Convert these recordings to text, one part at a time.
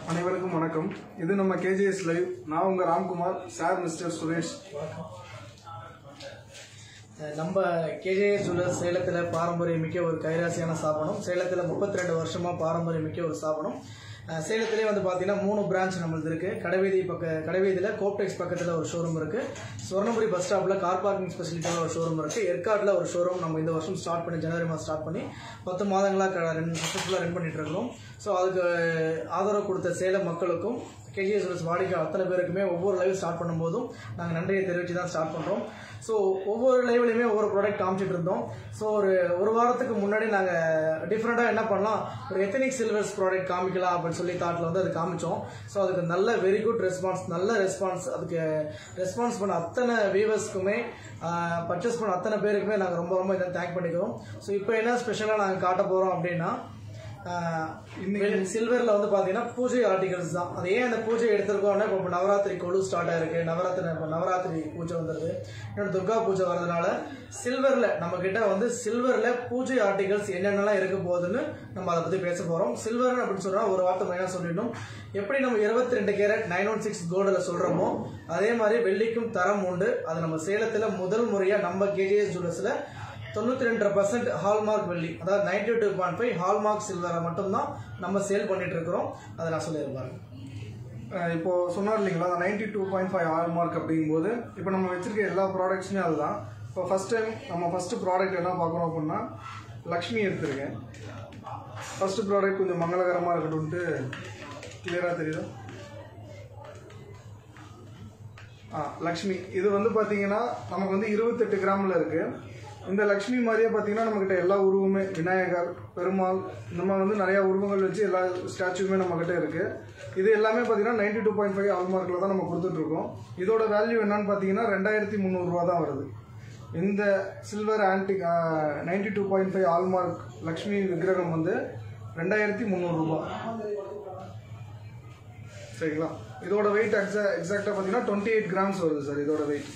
அனைவருக்கும் வணக்கம் இது நம்ம கேஜிஎஸ் லைவ் நான் உங்க ராம்குமார் சார் மிஸ்டர் சுரேஷ் நம்ம கேஜே ஜுவல்லர்ஸ் சேலத்தில் பாரம்பரியமிக்க ஒரு கைராசியான ஸ்தாபனம் சேலத்தில் முப்பத்தி ரெண்டு வருஷமாக பாரம்பரியமிக்க ஒரு ஸ்தாபனம் அஹ் சேலத்திலே வந்து பார்த்தீங்கன்னா மூணு பிரான்ச் நம்மளது இருக்குது கடைவீதி பக்க கடைவீதியில் கோப்டெக்ஸ் பக்கத்தில் ஒரு ஷோரூம் இருக்குது சுவர்ணபுரி பஸ் ஸ்டாப்பில் கார் பார்க்கிங் ஸ்பெசிலிட்டியான ஒரு ஷோரூம் இருக்குது ஏற்காட்டில் ஒரு ஷோரூம் நம்ம இந்த வருஷம் ஸ்டார்ட் பண்ணி ஜனவரி மாதம் ஸ்டார்ட் பண்ணி பத்து மாதங்களாக ரெண்டு சக்ஸஸ்ஃபுல்லாக ரன் பண்ணிட்டு இருக்கோம் ஸோ அதுக்கு ஆதரவு கொடுத்த சேலம் மக்களுக்கும் கேஜிஎஸ் ஜுவல்ஸ் வாடிக்கை அத்தனை பேருக்குமே ஒவ்வொரு லைவ் ஸ்டார்ட் பண்ணும்போதும் நாங்கள் நன்றியை தெரிவித்து தான் ஸ்டார்ட் பண்ணுறோம் ஸோ ஒவ்வொரு லைவ்லையுமே ஒவ்வொரு ப்ராடக்ட் காமிச்சிட்டு இருந்தோம் ஸோ ஒரு ஒரு வாரத்துக்கு முன்னாடி நாங்கள் டிஃப்ரெண்ட்டாக என்ன பண்ணலாம் ஒரு எத்தனிக் சில்வர்ஸ் ப்ராடக்ட் காமிக்கலாம் அப்படின்னு சொல்லி தாட்டில் வந்து அது காமிச்சோம் ஸோ அதுக்கு நல்ல வெரி குட் ரெஸ்பான்ஸ் நல்ல ரெஸ்பான்ஸ் அதுக்கு ரெஸ்பான்ஸ் பண்ண அத்தனை வியூவர்ஸ்க்குமே பர்ச்சேஸ் பண்ண அத்தனை பேருக்குமே நாங்கள் ரொம்ப ரொம்ப இதை தேங்க் பண்ணிக்கிறோம் ஸோ இப்போ என்ன ஸ்பெஷலாக நாங்கள் காட்ட போகிறோம் அப்படின்னா சில்வர்ல வந்து பாத்தீங்கன்னா பூஜை ஆர்டிகல்ஸ் தான் அது ஏன் அந்த பூஜை எடுத்திருக்கோம்னா இப்போ நவராத்திரி கொலு ஸ்டார்ட் ஆயிருக்கு நவராத்திரி இப்போ நவராத்திரி பூஜை வந்துருது இன்னொரு துர்கா பூஜை வர்றதுனால சில்வர்ல நம்ம கிட்ட வந்து சில்வர்ல பூஜை ஆர்டிகல்ஸ் என்னென்னலாம் இருக்க போகுதுன்னு நம்ம அதை பத்தி பேச போறோம் சில்வர் அப்படின்னு சொன்னா ஒரு வார்த்தை மைனா சொல்லிடணும் எப்படி நம்ம இருபத்தி ரெண்டு கேரட் நைன் ஒன் சிக்ஸ் கோல்டில் சொல்றோமோ அதே மாதிரி வெள்ளிக்கும் தரம் உண்டு அது நம்ம சேலத்துல முதல் முறையா நம்ம கேஜிஎஸ் ஜுவல்லர்ஸ்ல தொண்ணூத்தி ரெண்டு பர்சன்ட் ஹால்மார்க் வெள்ளி அதாவது ninety two point five hallmark சில்வரை மட்டும்தான் நம்ம சேல் பண்ணிட்டு இருக்கிறோம் அதை நான் சொல்லியிருப்பாங்க அஹ் இப்போ சொன்னார் இல்லைங்களா ninety two point five hallmark அப்படிங்கும்போது இப்போ நம்ம வச்சிருக்க எல்லா ப்ராடக்ட்ஸுமே அதுதான் இப்போ ஃபர்ஸ்ட் டைம் நம்ம ஃபர்ஸ்ட் ப்ராடக்ட் என்ன பார்க்குறோம் அப்படின்னா லக்ஷ்மி எடுத்திருக்கேன் ஃபர்ஸ்ட் ப்ராடக்ட் கொஞ்சம் மங்களகரமாக இருக்கட்டும்ட்டு கிளியராக தெரியுதா ஆ லக்ஷ்மி இது வந்து பார்த்தீங்கன்னா நமக்கு வந்து இருபத்தெட்டு கிராமில் இருக்கு இந்த லக்ஷ்மி மாதிரியே பார்த்தீங்கன்னா நம்மக்கிட்ட எல்லா உருவமே விநாயகர் பெருமாள் இந்த மாதிரி வந்து நிறைய உருவங்கள் வச்சு எல்லா ஸ்டாச்சுவுமே நம்மக்கிட்ட இருக்கு இது எல்லாமே பார்த்தீங்கன்னா நைன்டி டூ பாயிண்ட் ஃபைவ் ஆல்மார்க்கில் தான் நம்ம கொடுத்துட்ருக்கோம் இதோட வேல்யூ என்னன்னு பார்த்தீங்கன்னா ரெண்டாயிரத்தி முந்நூறுரூவா தான் வருது இந்த silver antique ninety two point five hallmark Lakshmi விக்கிரகம் வந்து ரெண்டாயிரத்தி முந்நூறுரூபா சரிங்களா இதோட வெயிட் எக்ஸா எக்ஸாக்டாக பார்த்தீங்கன்னா டுவெண்ட்டி எயிட் கிராம்ஸ் வருது சார் இதோட வெயிட்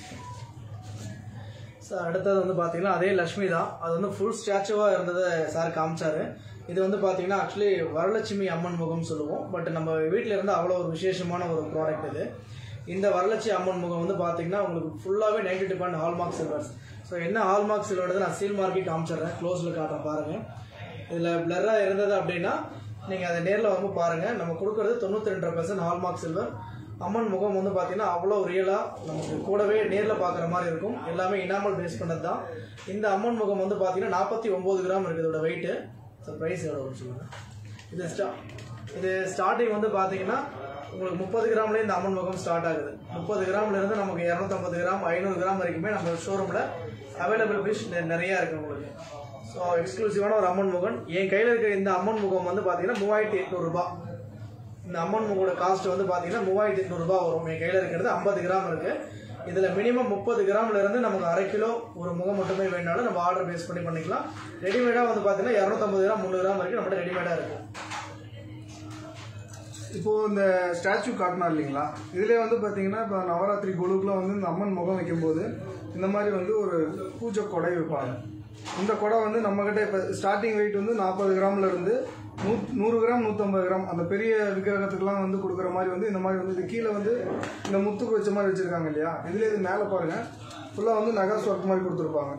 சார் அடுத்தது வந்து பார்த்தீங்கன்னா அதே லக்ஷ்மி தான் அது வந்து ஃபுல் ஸ்டாச்சுவாக இருந்ததை சார் காமிச்சாரு இது வந்து பார்த்தீங்கன்னா ஆக்சுவலி வரலட்சுமி அம்மன் முகம் சொல்லுவோம் பட் நம்ம வீட்டில் இருந்து அவ்வளோ ஒரு விசேஷமான ஒரு ப்ராடக்ட் இது இந்த வரலட்சுமி அம்மன் முகம் வந்து பார்த்தீங்கன்னா உங்களுக்கு ஃபுல்லாகவே ninety two point hallmark silvers so என்ன ஹால்மார்க் சில்வர்னு நான் சீல் மார்க்கி காமிச்சிடுறேன் க்ளோஸில் காட்டுறேன் பாருங்கள் இதில் பிளராக இருந்தது அப்படின்னா நீங்கள் அதை நேரில் வந்து பாருங்கள் நம்ம கொடுக்கறது தொண்ணூற்றி ரெண்டு பர்சன்ட் ஹால்மார்க் சில்வர் அம்மன் முகம் வந்து பார்த்தீங்கன்னா அவ்வளோ ரியலாக நமக்கு கூடவே நேரில் பார்க்குற மாதிரி இருக்கும் எல்லாமே இனாமல் பேஸ் பண்ணது தான் இந்த அம்மன் முகம் வந்து பார்த்தீங்கன்னா நாற்பத்தி ஒம்பது கிராம் இருக்குது இதோட வெயிட்டு ஸோ ப்ரைஸ் எவ்வளோ சொல்லுங்கள் இது ஸ்டா இது ஸ்டார்டிங் வந்து பார்த்தீங்கன்னா உங்களுக்கு முப்பது கிராம்லேயே இந்த அம்மன் முகம் ஸ்டார்ட் ஆகுது முப்பது கிராம்ல இருந்து நமக்கு இரநூத்தம்பது கிராம் ஐநூறு கிராம் வரைக்குமே நம்ம ஷோரூமில் அவைலபிள் ஃபிஷ் நிறையா இருக்குது உங்களுக்கு ஸோ எக்ஸ்க்ளூசிவான ஒரு அம்மன் முகன் என் கையில் இருக்கிற இந்த அம்மன் முகம் வந்து பார்த்தீங்கன்னா மூவாயிரத்தி எட்நூறுபா இந்த அம்மன் முகோட காஸ்ட் வந்து பார்த்தீங்கன்னா மூவாயிரத்தி எட்நூறுபா வரும் என் கையில் இருக்கிறது ஐம்பது கிராம் இருக்கு இதில் மினிமம் முப்பது கிராம்ல இருந்து நமக்கு அரை கிலோ ஒரு முகம் மட்டுமே வேணாலும் நம்ம ஆர்டர் பேஸ் பண்ணி பண்ணிக்கலாம் ரெடிமேடாக வந்து பார்த்தீங்கன்னா இரநூத்தம்பது கிராம் முந்நூறு கிராம் வரைக்கும் நம்மகிட்ட ரெடிமேடாக இருக்கும் இப்போ இந்த ஸ்டாச்சு காட்டினா இல்லைங்களா இதுல வந்து பார்த்தீங்கன்னா இப்போ நவராத்திரி குழுக்குள்ள வந்து இந்த அம்மன் முகம் வைக்கும்போது இந்த மாதிரி வந்து ஒரு பூஜை கொடை வைப்பாங்க இந்த கொடை வந்து நம்மக்கிட்ட இப்போ ஸ்டார்டிங் வெயிட் வந்து நாற்பது கிராம்ல இருந்து நூ நூறு கிராம் நூற்றம்பது கிராம் அந்த பெரிய விக்கிரகத்துக்குலாம் வந்து கொடுக்குற மாதிரி வந்து இந்த மாதிரி வந்து இது கீழே வந்து இந்த முத்துக்கு வச்ச மாதிரி வச்சிருக்காங்க இல்லையா இதுல இது மேலே பாருங்க ஃபுல்லாக வந்து நகாஸ் ஒர்க் மாதிரி கொடுத்துருப்பாங்க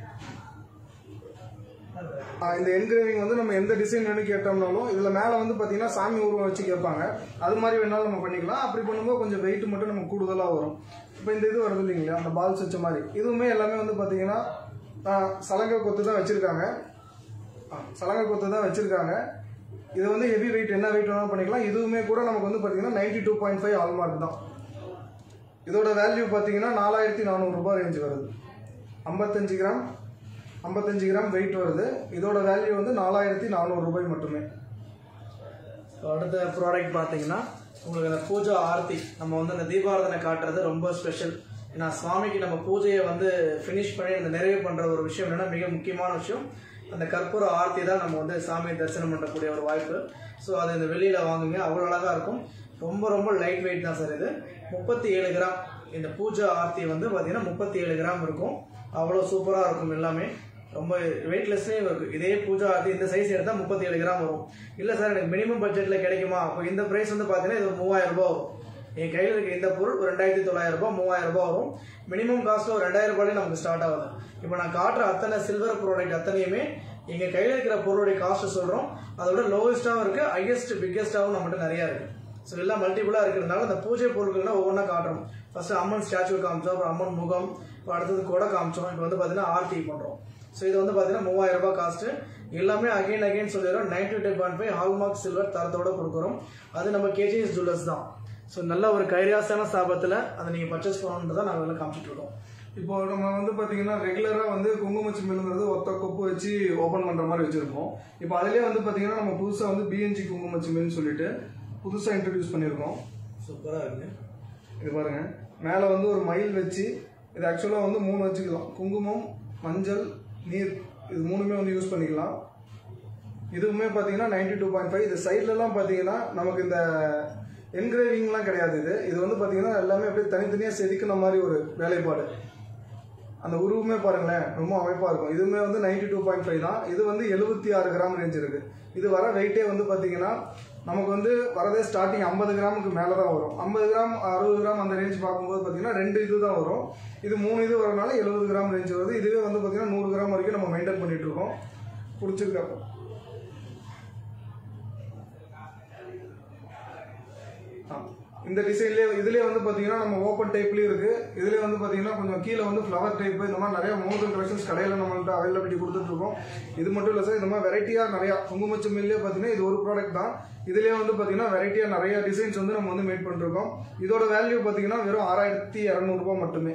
ஆஹ் இந்த என்கிரேவிங் வந்து நம்ம எந்த டிசைன் வேணும் கேட்டோம்னாலும் இதுல மேல வந்து பாத்தீங்கன்னா சாமி உருவம் வச்சு கேட்பாங்க அது மாதிரி வேணாலும் நம்ம பண்ணிக்கலாம் அப்படி பண்ணும்போது கொஞ்சம் வெயிட் மட்டும் நமக்கு கூடுதலா வரும் இப்போ இந்த இது வருது இல்லைங்களா அந்த பால்ஸ் வச்ச மாதிரி இதுவுமே எல்லாமே வந்து பாத்தீங்கன்னா ஆஹ் சலங்கை கொத்து தான் வச்சிருக்காங்க ஆஹ் சலங்கை கொத்து தான் வச்சிருக்காங்க இது வந்து ஹெவி வெயிட் என்ன வெயிட் வேணாலும் பண்ணிக்கலாம் இதுவுமே கூட நமக்கு வந்து பாத்தீங்கன்னா ninety two point five hallmark தான் இதோட வேல்யூ பார்த்தீங்கன்னா நாலாயிரத்தி நானூறுரூபா ரேஞ்ச் வருது ஐம்பத்தஞ்சு கிராம் ஐம்பத்தஞ்சு கிராம் வெயிட் வருது இதோட வேல்யூ வந்து நாலாயிரத்தி நானூறு ரூபாய் மட்டுமே So, அடுத்த ப்ராடக்ட் பார்த்தீங்கன்னா உங்களுக்கு அந்த பூஜா ஆர்த்தி நம்ம வந்து அந்த தீபாராதனை காட்டுறது ரொம்ப ஸ்பெஷல் ஏன்னா சுவாமிக்கு நம்ம பூஜையை வந்து ஃபினிஷ் பண்ணி அந்த நிறைவு பண்ணுற ஒரு விஷயம் என்னன்னா மிக முக்கியமான விஷயம் அந்த கற்பூர ஆர்த்தி தான் நம்ம வந்து சாமியை தரிசனம் பண்ணக்கூடிய ஒரு வாய்ப்பு ஸோ அது இந்த வெளியில் வாங்குங்க அவ்வளோ அழகாக இருக்கும் ரொம்ப ரொம்ப லைட் வெயிட் தான் சார் இது முப்பத்தி ஏழு கிராம் இந்த பூஜா ஆர்த்தி வந்து பார்த்தீங்கன்னா முப்பத்தி ஏழு கிராம் இருக்கும் அவ்வளோ சூப்பராக இருக்கும் எல்லாமே ரொம்ப வெயிட்லெஸ்ஸே இருக்கு இதே பூஜா அது இந்த சைஸ் எடுத்தால் முப்பத்தி ஏழு கிராம் வரும் இல்லை சார் எனக்கு மினிமம் பட்ஜெட்டில் கிடைக்குமா அப்போ இந்த ப்ரைஸ் வந்து பார்த்தீங்கன்னா இது ஒரு மூவாயிரம் ரூபாய் வரும் என் கையில் இருக்க இந்த பொருள் ஒரு ரெண்டாயிரத்தி தொள்ளாயிரம் ரூபாய் மூவாயிரம் ரூபாய் வரும் மினிமம் காஸ்ட் ஒரு ரெண்டாயிரம் ரூபாயிலே நமக்கு ஸ்டார்ட் ஆகுது இப்போ நான் காட்டுற அத்தனை சில்வர் ப்ராடக்ட் அத்தனையுமே எங்கள் கையில் இருக்கிற பொருளுடைய காஸ்ட் சொல்கிறோம் அதோட லோவஸ்ட்டாகவும் இருக்குது ஹையஸ்ட் பிக்கெஸ்ட்டாகவும் நம்மகிட்ட நிறையா இருக்குது ஸோ எல்லாம் மல்டிபிளாக இருக்கிறதுனால அந்த பூஜை பொருட்கள்லாம் ஒவ்வொன்றா காட்டுறோம் ஃபர்ஸ்ட் அம்மன் ஸ்டாச்சு காமிச்சோம் அப்புறம் அம்மன் முகம் இப்போ அடுத்தது கொடை காமிச்சோம் இப்போ வந்து பார்த்தீங்கன்னா ஆர்த்தி பண்ணுறோம் ஸோ இது வந்து பார்த்தீங்கன்னா மூவாயிரம் ரூபாய் காஸ்ட்டு எல்லாமே அகைன் அகைன் சொல்லிடுறோம் ninety two point five hallmark silver தரத்தோட கொடுக்குறோம் அது நம்ம கேஜிஎஸ் ஜுவல்லர்ஸ் தான் ஸோ நல்ல ஒரு கைராசான ஸ்தாபத்தில் அதை நீங்கள் பர்ச்சேஸ் பண்ணணுன்றதை நாங்கள் எல்லாம் காமிச்சிட்டு இருக்கோம் இப்போ நம்ம வந்து பாத்தீங்கன்னா ரெகுலரா வந்து குங்குமச்சிமில்ங்கிறது ஒத்த கொப்பு வச்சு ஓபன் பண்ற மாதிரி வச்சிருப்போம் இப்போ அதுலயே வந்து பாத்தீங்கன்னா நம்ம புதுசா வந்து பிஎன்ஜி குங்குமச்சிமில்னு சொல்லிட்டு புதுசா இன்ட்ரடியூஸ் பண்ணியிருக்கோம் சூப்பராக இருக்குது இது பாருங்க மேலே வந்து ஒரு மயில் வச்சு இது ஆக்சுவலாக வந்து மூணு வச்சுக்கலாம் குங்குமம் மஞ்சள் நீர் இது மூணுமே வந்து யூஸ் பண்ணிக்கலாம் இதுவுமே பார்த்தீங்கன்னா நைன்டி டூ பாயிண்ட் ஃபைவ் இது சைட்லலாம் பார்த்தீங்கன்னா நமக்கு இந்த என்கிரேவிங்லாம் கிடையாது இது இது வந்து பார்த்தீங்கன்னா எல்லாமே அப்படியே தனித்தனியாக செதுக்கின மாதிரி ஒரு வேலைப்பாடு அந்த உருவமே பாருங்களேன் ரொம்ப அமைப்பாக இருக்கும் இதுவுமே வந்து நைன்டி டூ பாயிண்ட் ஃபைவ் தான் இது வந்து எழுபத்தி ஆறு கிராம் ரேஞ்ச் இருக்கு இது வர வெயிட்டே வந்து பார்த்தீங்கன்னா நமக்கு வந்து வரதே ஸ்டார்டிங் ஐம்பது கிராமுக்கு மேலே தான் வரும் ஐம்பது கிராம் அறுபது கிராம் அந்த ரேஞ்ச் பார்க்கும்போது பார்த்தீங்கன்னா ரெண்டு இது தான் வரும் இது மூணு இது வரனால எழுபது கிராம் ரேஞ்ச் வருது இதுவே வந்து பார்த்தீங்கன்னா நூறு கிராம் வரைக்கும் நம்ம மெயின்டைன் பண்ணிட்டு இருக்கோம் பிடிச்சிருக்கப்ப ஆ. இந்த டிசைன்லேயே இதுலேயே வந்து பார்த்தீங்கன்னா நம்ம ஓப்பன் டைப்லேயும் இருக்கு இதுலேயே வந்து பார்த்தீங்கன்னா கொஞ்சம் கீழே வந்து ஃப்ளவர் டைப் இந்த மாதிரி நிறைய மோதல் கலெக்ஷன்ஸ் கடையில் நம்மள்ட்ட அவைலபிலிட்டி கொடுத்துட்டு இருக்கோம் இது மட்டும் இல்லை சார் இந்த மாதிரி வெரைட்டியாக நிறையா குங்குமச்சமில்லே பார்த்தீங்கன்னா இது ஒரு ப்ராடக்ட் தான் இதுலேயே வந்து பார்த்தீங்கன்னா வெரைட்டியாக நிறைய டிசைன்ஸ் வந்து நம்ம வந்து மேட் பண்ணிருக்கோம் இதோட வேல்யூ பார்த்தீங்கன்னா வெறும் ஆறாயிரத்தி இரநூறுபா மட்டுமே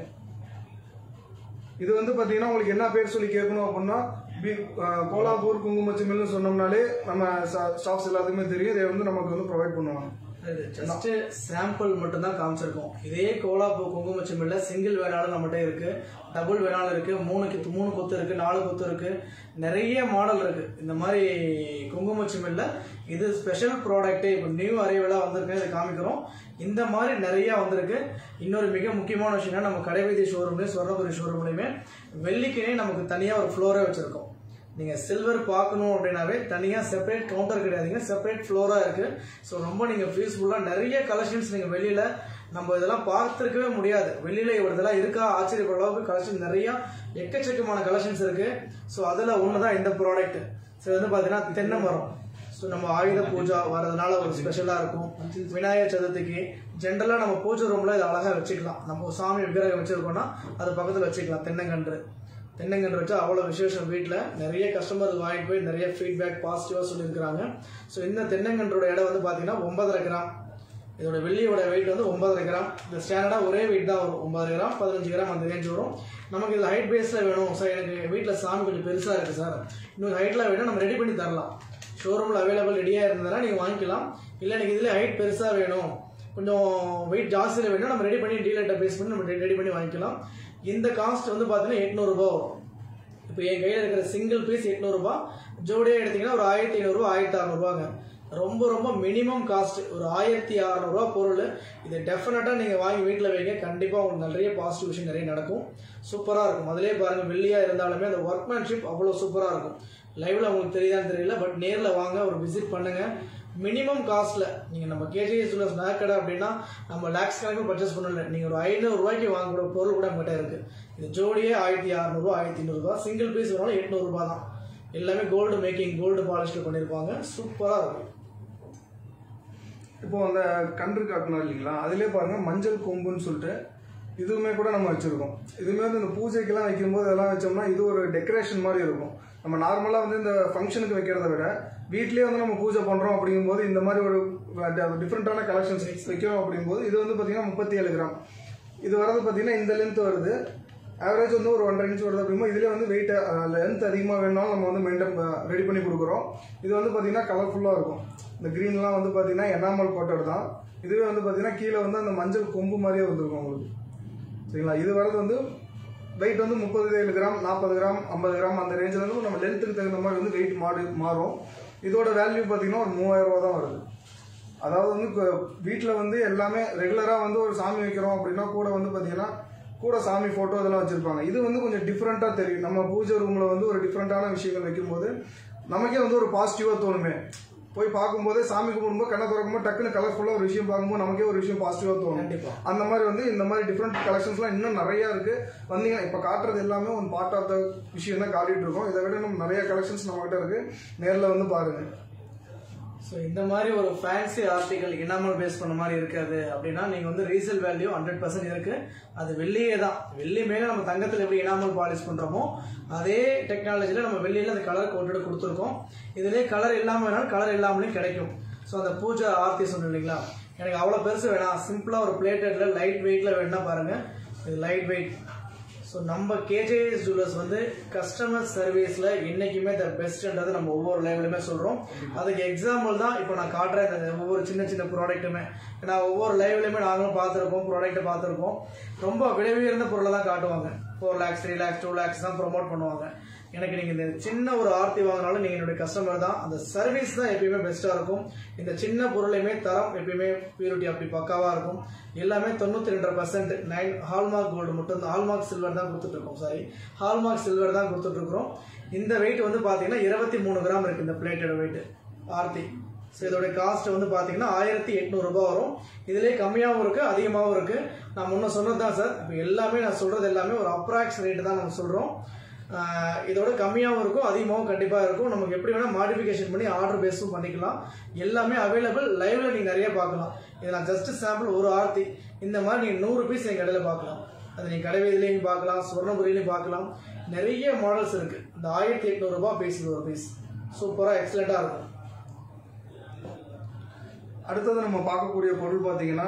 இது வந்து பார்த்தீங்கன்னா உங்களுக்கு என்ன பேர் சொல்லி கேட்கணும் அப்படின்னா பி- அஹ் கோலாப்பூர் குங்குமச்சிமில்னு சொன்னோம்னாலே நம்ம ஸ்டாஃப்ஸ் எல்லாத்துக்குமே தெரியும் இதை வந்து நமக்கு வந்து ப்ரொவைட் பண்ணுவாங்க இது ஜஸ்ட் சாம்பிள் மட்டும் தான் காமிச்சிருக்கோம் இதே கோலாப்பூ குங்குமச்சிமில்ல சிங்கிள் வேணாலும் நம்மகிட்ட இருக்கு டபுள் வேணாலும் இருக்கு மூணுக்கு மூணு கொத்து இருக்கு நாலு கொத்து இருக்கு நிறைய மாடல் இருக்கு இந்த மாதிரி குங்குமச்சிமில்ல இது ஸ்பெஷல் ப்ராடக்ட் இப்போ நியூ அரைவலாக வந்திருக்கு இதை காமிக்கிறோம் இந்த மாதிரி நிறைய வந்திருக்கு இன்னொரு மிக முக்கியமான விஷயம் என்னன்னா, நம்ம கடைவீதி ஷோரூம்லேயும் ஸ்வர்ணபுரி ஷோரூம்லையுமே வெள்ளிக்கினே நமக்கு தனியாக ஒரு ஃப்ளோரே வச்சிருக்கோம் நீங்கள் சில்வர் பார்க்கணும் அப்படின்னாவே தனியாக செப்பரேட் கவுண்டர் கிடையாதுங்க செப்பரேட் ஃப்ளோராக இருக்குது ஸோ ரொம்ப நீங்கள் பீஸ்ஃபுல்லாக நிறைய கலெக்ஷன்ஸ் நீங்கள் வெளியில் நம்ம இதெல்லாம் பார்த்துருக்கவே முடியாது வெளியில் இவ்வளோ இதெல்லாம் இருக்கா ஆச்சரியப்படுற அளவுக்கு கலெக்ஷன் நிறையா எக்கச்சக்கமான கலெக்ஷன்ஸ் இருக்குது ஸோ அதில் ஒன்று தான் இந்த ப்ராடக்ட் ஸோ இது வந்து பார்த்தீங்கன்னா தென்னை மரம் ஸோ நம்ம ஆயுத பூஜா வரதுனால ஒரு ஸ்பெஷலாக இருக்கும் விநாயகர் சதுர்த்திக்கு ஜென்ரலாக நம்ம பூஜை ரூமில் இதை அழகாக வச்சுக்கலாம் நம்ம ஒரு சாமி விக்கிரகம் வச்சுருக்கோம்னா அது பக்கத்தில் வச்சுக்கலாம் தென்னங்கன்று தென்னங்கன்று வச்சா அவ்வளோ விசேஷம் வீட்டில் நிறைய கஸ்டமர் வாங்கிட்டு போய் நிறைய ஃபீட்பேக் பாசிட்டிவாக சொல்லியிருக்கிறாங்க ஸோ இந்த தென்னங்கன்றோட எடை வந்து பார்த்தீங்கன்னா ஒன்பதரை கிராம் இதோட வெள்ளியோட வெயிட் வந்து ஒன்பதரை கிராம் இந்த ஸ்டாண்டர்டாக ஒரே வெயிட் தான் வரும் ஒன்பதரை கிராம் பதினஞ்சு கிராம் அந்த ரேஞ்ச் வரும் நமக்கு இது ஹைட் பேஸில் வேணும் சார் எனக்கு வீட்டில் சாமி கொஞ்சம் பெருசாக இருக்குது சார் இன்னும் ஹைட்டில் வேணும் நம்ம ரெடி பண்ணி தரலாம் ஷோரூமில் அவைலபிள் ரெடியாக இருந்ததுன்னா நீங்கள் வாங்கிக்கலாம் இல்லை எனக்கு இதில் ஹைட் பெருசாக வேணும் கொஞ்சம் வெயிட் ஜாஸ்தியில் வேணும் நம்ம ரெடி பண்ணி டீலர்கிட்ட பேஸ் பண்ணி நம்ம ரெடி பண்ணி வாங்கிக்கலாம் இந்த காஸ்ட் வந்து பார்த்தீங்கன்னா எட்நூறுபா வரும் இப்போ என் கையில் இருக்கிற சிங்கிள் பீஸ் எட்நூறுபா ஜோடியாக எடுத்தீங்கன்னா ஒரு ஆயிரத்தி ஐநூறுரூவா ஆயிரத்தி அறநூறுவாங்க ரொம்ப ரொம்ப மினிமம் காஸ்ட் ஒரு ஆயிரத்தி அறநூறுவா பொருள் இதை டெஃபினட்டாக நீங்கள் வாங்கி வீட்டில் வைங்க கண்டிப்பாக உங்களுக்கு நிறைய பாசிட்டிவ் விஷயம் நிறைய நடக்கும் சூப்பராக இருக்கும் அதிலே பாருங்கள் வெள்ளியாக இருந்தாலுமே அந்த ஒர்க்மேன்ஷிப் அவ்வளோ சூப்பராக இருக்கும் லைவ்ல உங்களுக்கு தெரியுதான்னு தெரியல பட் நேரில் வாங்க ஒரு விசிட் பண்ணுங்க மினிமம் காஸ்ட்ல நீங்க நம்ம கேஜிஎஸ் உள்ள ஸ்நாக் கடை அப்படின்னா நம்ம லேக்ஸ் கணக்கு பர்ச்சேஸ் பண்ணல நீங்க ஒரு ஐநூறு ரூபாய்க்கு வாங்கக்கூடிய பொருள் கூட நம்மகிட்ட இருக்கு இது ஜோடியே ஆயிரத்தி அறநூறுவா ஆயிரத்தி ஐநூறுரூவா சிங்கிள் பீஸ் வேணாலும் எட்நூறுபா தான் எல்லாமே கோல்டு மேக்கிங் கோல்டு பாலிஷ்ல பண்ணியிருப்பாங்க சூப்பரா இருக்கும் இப்போ அந்த கன்று காட்டணும் இல்லைங்களா அதிலே பாருங்க மஞ்சள் கொம்புன்னு சொல்லிட்டு இதுவுமே கூட நம்ம வச்சிருக்கோம் இதுவுமே வந்து இந்த பூஜைக்கெல்லாம் வைக்கும்போது இதெல்லாம் வச்சோம்னா இது ஒரு டெக்கரேஷன் மாதிரி இருக்கும் நம்ம நார்மலாக வந்து இந்த ஃபங்க்ஷனுக்கு வைக்கிறத விட வீட்லயே வந்து நம்ம பூஜை பண்றோம் அப்படிங்கும்போது இந்த மாதிரி ஒரு டிஃப்ரெண்டான கலெக்ஷன்ஸ் வைக்கிறோம் அப்படிங்கும்போது இது வந்து பார்த்தீங்கன்னா முப்பத்தி ஏழு கிராம் இது வரது பார்த்தீங்கன்னா இந்த லென்த் வருது ஆவரேஜ் வந்து ஒரு ஒன்றரை இன்ச் வருது அப்படிங்கும்போது இதுலேயே வந்து வெயிட் லென்த் அதிகமாக வேணாலும் நம்ம வந்து மெயின்டைன் ரெடி பண்ணி கொடுக்குறோம் இது வந்து பார்த்தீங்கன்னா கலர்ஃபுல்லாக இருக்கும் இந்த க்ரீன்லாம் வந்து பார்த்தீங்கன்னா எனாமல் கோட்டட் தான் இதுவே வந்து பார்த்தீங்கன்னா கீழே வந்து அந்த மஞ்சள் கொம்பு மாதிரியே வந்துருக்கும் உங்களுக்கு சரிங்களா இது வரது வந்து வெயிட் வந்து முப்பது ஏழு கிராம் நாற்பது கிராம் ஐம்பது கிராம் அந்த ரேஞ்சில் வந்து நம்ம லென்த்துக்கு தகுந்த மாதிரி வந்து வெயிட் மாறு மாறும் இதோட வேல்யூ பார்த்தீங்கன்னா ஒரு மூவாயிரம் ரூபா தான் வருது அதாவது வந்து வீட்டில் வந்து எல்லாமே ரெகுலராக வந்து ஒரு சாமி வைக்கிறோம் அப்படின்னா கூட வந்து பார்த்தீங்கன்னா கூட சாமி ஃபோட்டோ இதெல்லாம் வச்சுருப்பாங்க இது வந்து கொஞ்சம் டிஃப்ரெண்ட்டாக தெரியும் நம்ம பூஜை ரூமில் வந்து ஒரு டிஃப்ரெண்ட்டான விஷயங்கள் வைக்கும்போது நமக்கே வந்து ஒரு பாசிட்டிவாக தோணுமே போய் பார்க்கும்போதே சாமி கும்பிடும்போது கண்ணை திறக்கும்போது டக்குன்னு கலர்ஃபுல்லாக ஒரு விஷயம் பார்க்கும்போது நமக்கே ஒரு விஷயம் பாசிட்டிவாக தோணும் கண்டிப்பா அந்த மாதிரி வந்து இந்த மாதிரி டிஃப்ரெண்ட் கலெக்ஷன்ஸ்லாம் இன்னும் நிறைய இருக்கு வந்தீங்கன்னா இப்போ காட்டுறது எல்லாமே ஒரு பார்ட் ஆஃப் த விஷயம் தான் காட்டிட்டு இருக்கோம் இதை விட நம்ம நிறைய கலெக்ஷன்ஸ் நம்மகிட்ட இருக்கு நேரில் வந்து பாருங்க ஸோ இந்த மாதிரி ஒரு ஃபேன்சி ஆர்டிகல் இனாமல் பேஸ் பண்ண மாதிரி இருக்காது அப்படின்னா நீங்கள் வந்து ரீசேல் வேல்யூ ஹண்ட்ரட் பர்சன்ட் இருக்கு அது வெள்ளியே தான் வெள்ளி மேலே நம்ம தங்கத்தில் எப்படி இனாமல் பாலிஷ் பண்ணுறோமோ அதே டெக்னாலஜியில் நம்ம வெள்ளியில் அந்த கலர் கோட்டட் கொடுத்துருக்கோம் இதுலேயே கலர் இல்லாமல் வேணாலும் கலர் இல்லாமலையும் கிடைக்கும் ஸோ அந்த பூஜை ஆர்த்தி சொன்னேன் இல்லைங்களா எனக்கு அவ்வளோ பெருசு வேணாம் சிம்பிளாக ஒரு பிளேட்டடில் லைட் வெயிட்டில் வேணும்னா பாருங்கள் இது லைட் வெயிட் ஸோ நம்ம கேஜேஎஸ் ஜுவல்லர்ஸ் வந்து கஸ்டமர் சர்வீஸில் என்றைக்குமே த பெஸ்ட்ன்றது நம்ம ஒவ்வொரு லைவ்லையுமே சொல்கிறோம் அதுக்கு எக்ஸாம்பிள் தான் இப்போ நான் காட்டுறேன் இந்த ஒவ்வொரு சின்ன சின்ன ப்ராடக்ட்டுமே ஏன்னா ஒவ்வொரு லைவ்லையுமே நாங்களும் பார்த்துருப்போம் ப்ராடக்ட்டை பார்த்துருப்போம் ரொம்ப விலை உயர்ந்த பொருளை தான் காட்டுவாங்க four lakhs three lakhs two lakhs தான் ப்ரோமோட் பண்ணுவாங்க எனக்கு நீங்கள் இந்த சின்ன ஒரு ஆர்த்தி வாங்கினாலும் நீங்கள் என்னுடைய கஸ்டமர் தான் அந்த சர்வீஸ் தான் எப்பயுமே பெஸ்ட்டாக இருக்கும் இந்த சின்ன பொருளையுமே தரம் எப்பயுமே பியூரிட்டி அப்படி பக்காவாக இருக்கும் எல்லாமே தொண்ணூற்றி ரெண்டரை பர்சன்ட் நைன் ஹால்மார்க் கோல்டு மட்டும் ஹால்மார்க் சில்வர் தான் கொடுத்துட்ருக்கோம் சாரி ஹால்மார்க் சில்வர் தான் கொடுத்துட்ருக்குறோம் இந்த வெயிட் வந்து பார்த்தீங்கன்னா இருபத்தி மூணு கிராம் இருக்குது இந்த பிளேட்டோட வெயிட் ஆர்த்தி ஸோ இதோட காஸ்ட் வந்து பார்த்தீங்கன்னா ஆயிரத்தி எட்நூறுபா வரும் இதுலேயே கம்மியாகவும் இருக்குது அதிகமாகவும் இருக்குது நான் முன்ன சொன்னது தான் சார் இப்போ எல்லாமே நான் சொல்கிறது எல்லாமே ஒரு அப்ராக்ஸ் ரேட்டு தான் நம்ம சொல்கிறோம் இதோட கம்மியாகவும் இருக்கும் அதிகமாகவும் கண்டிப்பாக இருக்கும் நமக்கு எப்படி வேணால் மாடிஃபிகேஷன் பண்ணி ஆர்டர் பேஸும் பண்ணிக்கலாம் எல்லாமே அவைலபிள் லைவ்ல நீங்கள் நிறைய பார்க்கலாம் இது நான் ஜஸ்ட் சாம்பிள் ஒரு ஆர்த்தி இந்த மாதிரி நீங்கள் நூறு பீஸ் எங்கள் கடையில் பார்க்கலாம் அது நீங்கள் கடை வீதியிலையும் பார்க்கலாம் சுவர்ணபுரியிலையும் பார்க்கலாம் நிறைய மாடல்ஸ் இருக்குது இந்த ஆயிரத்தி எட்நூறுபா பீஸ் இது ஒரு பீஸ் சூப்பராக எக்ஸலண்ட்டாக இருக்கும் அடுத்தது நம்ம பார்க்கக்கூடிய பொருள் பார்த்தீங்கன்னா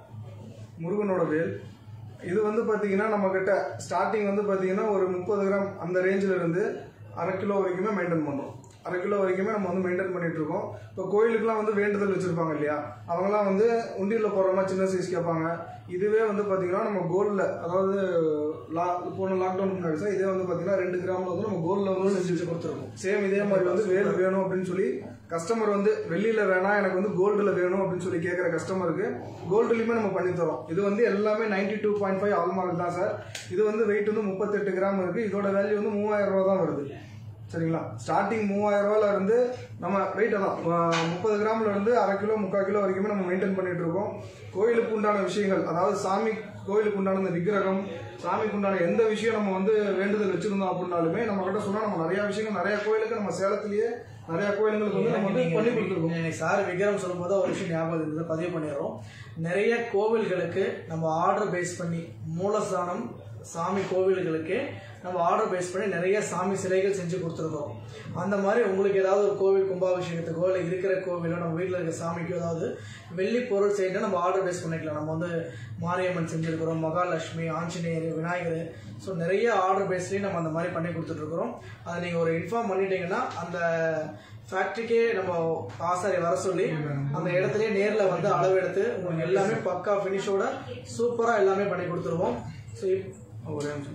முருகனோட வேல் இது வந்து பார்த்தீங்கன்னா நம்ம கிட்ட ஸ்டார்டிங் வந்து பார்த்தீங்கன்னா ஒரு முப்பது கிராம் அந்த ரேஞ்சில் இருந்து அரை கிலோ வரைக்குமே மெயின்டைன் பண்ணுறோம் அரை கிலோ வரைக்குமே நம்ம வந்து மெயின்டைன் பண்ணிட்டு இருக்கோம் இப்போ கோயிலுக்குலாம் வந்து வேண்டுதல் வச்சிருப்பாங்க இல்லையா அவங்கலாம் வந்து உண்டியில் போடுற மாதிரி சின்ன சைஸ் கேட்பாங்க இதுவே வந்து பார்த்தீங்கன்னா நம்ம கோல்டில் அதாவது லா போன லாக்டவுன் முன்னாடி சார் இதே வந்து பார்த்தீங்கன்னா ரெண்டு கிராமில் வந்து நம்ம கோல்டில் வந்து செஞ்சு கொடுத்துருக்கோம் சேம் இதே மாதிரி வந்து வேல் வேணும் அப்படின்னு சொல்லி கஸ்டமர் வந்து வெள்ளியில வேணாம் எனக்கு வந்து கோல்டுல வேணும் அப்படின்னு சொல்லி கேட்குற கஸ்டமருக்கு கோல்டுலையுமே நம்ம பண்ணி தரோம் இது வந்து எல்லாமே ninety two point five hallmark தான் சார் இது வந்து வெயிட் வந்து முப்பத்தெட்டு கிராம் இருக்கு இதோட வேல்யூ வந்து மூவாயிரம் ரூபா தான் வருது சரிங்களா ஸ்டார்டிங் மூவாயிரம் ரூபாயில இருந்து நம்ம வெயிட் தான் முப்பது கிராம்ல இருந்து அரை கிலோ முக்கால் கிலோ வரைக்குமே நம்ம மெயின்டைன் பண்ணிட்டு இருக்கோம் கோயிலுக்கு உண்டான விஷயங்கள் அதாவது சாமி கோயிலுக்கு உண்டான இந்த விக்கிரகம் சாமிக்கு உண்டான எந்த விஷயம் நம்ம வந்து வேண்டுதல் வச்சிருந்தோம் அப்படின்னாலுமே நம்ம கிட்ட சொன்னா நம்ம நிறைய விஷயங்கள் நிறைய கோயிலுக்கு நம்ம சேலத்திலேயே நிறைய கோயிலுங்களுக்கு வந்து நம்ம வந்து பண்ணி கொடுத்துருக்கோம் எனக்கு சார் விக்ரம் சொல்லும்போது ஒரு விஷயம் ஞாபகம் இருந்தது பதிவு பண்ணிடுறோம் நிறைய கோவில்களுக்கு நம்ம ஆர்டர் பேஸ் பண்ணி மூலஸ்தானம் சாமி கோவில்களுக்கு நம்ம ஆர்டர் பேஸ் பண்ணி நிறைய சாமி சிலைகள் செஞ்சு கொடுத்துருக்கோம் அந்த மாதிரி உங்களுக்கு ஏதாவது ஒரு கோவில் கும்பாபிஷேகத்துக்கோ இல்லை இருக்கிற கோவிலோ நம்ம வீட்டில் இருக்க சாமிக்கோ ஏதாவது வெள்ளி பொருள் செய்யணும் நம்ம ஆர்டர் பேஸ் பண்ணிக்கலாம் நம்ம வந்து மாரியம்மன் செஞ்சுருக்கிறோம் மகாலட்சுமி ஆஞ்சநேயர் விநாயகர் ஸோ நிறைய ஆர்டர் பேஸ்லேயும் நம்ம அந்த மாதிரி பண்ணி கொடுத்துட்ருக்குறோம் அதை நீங்கள் ஒரு இன்ஃபார்ம் பண்ணிட்டீங்கன்னா அந்த ஃபேக்ட்ரிக்கே நம்ம ஆசாரி வர சொல்லி அந்த இடத்துலயே நேர்ல வந்து அளவு எடுத்து உங்களுக்கு எல்லாமே பக்கா ஃபினிஷோட சூப்பரா எல்லாமே பண்ணி கொடுத்துருவோம் ஸோ ஒரே நிமிஷம்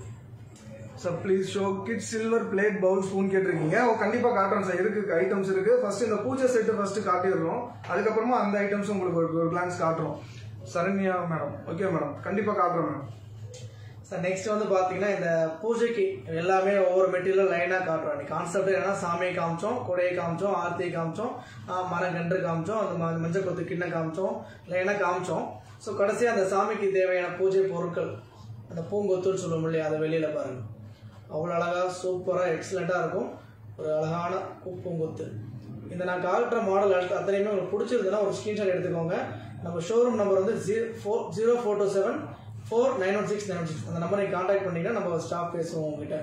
sir please show kit silver plate bowl spoon கேட்டிருக்கீங்க ஓ கண்டிப்பாக காட்டுறோம் சார் இருக்கு ஐட்டம்ஸ் இருக்கு ஃபர்ஸ்ட் இந்த பூஜை செட்டு ஃபர்ஸ்ட் காட்டிடுறோம் அதுக்கப்புறமா அந்த ஐட்டம்ஸ் உங்களுக்கு ஒரு ஒரு கிளான்ஸ் காட்டுறோம் சரண்யா மேடம் ஓகே மேடம் கண்டிப்பாக காட்டுறோம் மேடம் சார் நெக்ஸ்ட் வந்து பார்த்தீங்கன்னா இந்த பூஜைக்கு எல்லாமே ஒவ்வொரு மெட்டீரியல் லைனாக காட்டுறோம் நீ கான்செப்ட் என்னன்னா சாமியை காமிச்சோம் கொடையை காமிச்சோம் ஆர்த்தியை காமிச்சோம் ஆஹ் மரம் கன்று காமிச்சோம் அந்த ம- மஞ்சள் கொத்து கிண்ண காமிச்சோம் லைனாக காமிச்சோம் ஸோ கடைசியாக அந்த சாமிக்கு தேவையான பூஜை பொருட்கள் அந்த பூங்கொத்துன்னு சொல்லுவோம் இல்லையா அதை வெளியில் பாருங்க அவ்வளோ அழகாக சூப்பராக எக்ஸலண்ட்டாக இருக்கும் ஒரு அழகான பூ- பூங்கொத்து இந்த நான் காட்டுற மாடல் அத்தனையுமே உங்களுக்கு பிடிச்சிருந்ததுன்னா ஒரு ஸ்க்ரீன்ஷாட் எடுத்துக்கோங்க நம்ம ஷோரூம் நம்பர் வந்து zero four zero four two seven four nine one six nine six அந்த நம்பரை கான்டாக்ட் பண்ணிங்கன்னா நம்ம ஸ்டாஃப் பேசுவோம் உங்ககிட்ட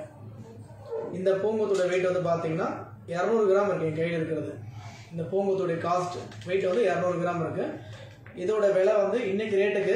இந்த பூங்கொத்தோட வெயிட் வந்து பார்த்தீங்கன்னா இரநூறு கிராம் இருக்கு என் கையில் இருக்கிறது இந்த பூங்கொத்தோடைய காஸ்ட் வெயிட் வந்து இரநூறு கிராம் இருக்கு இதோட விலை வந்து இன்னைக்கு ரேட்டுக்கு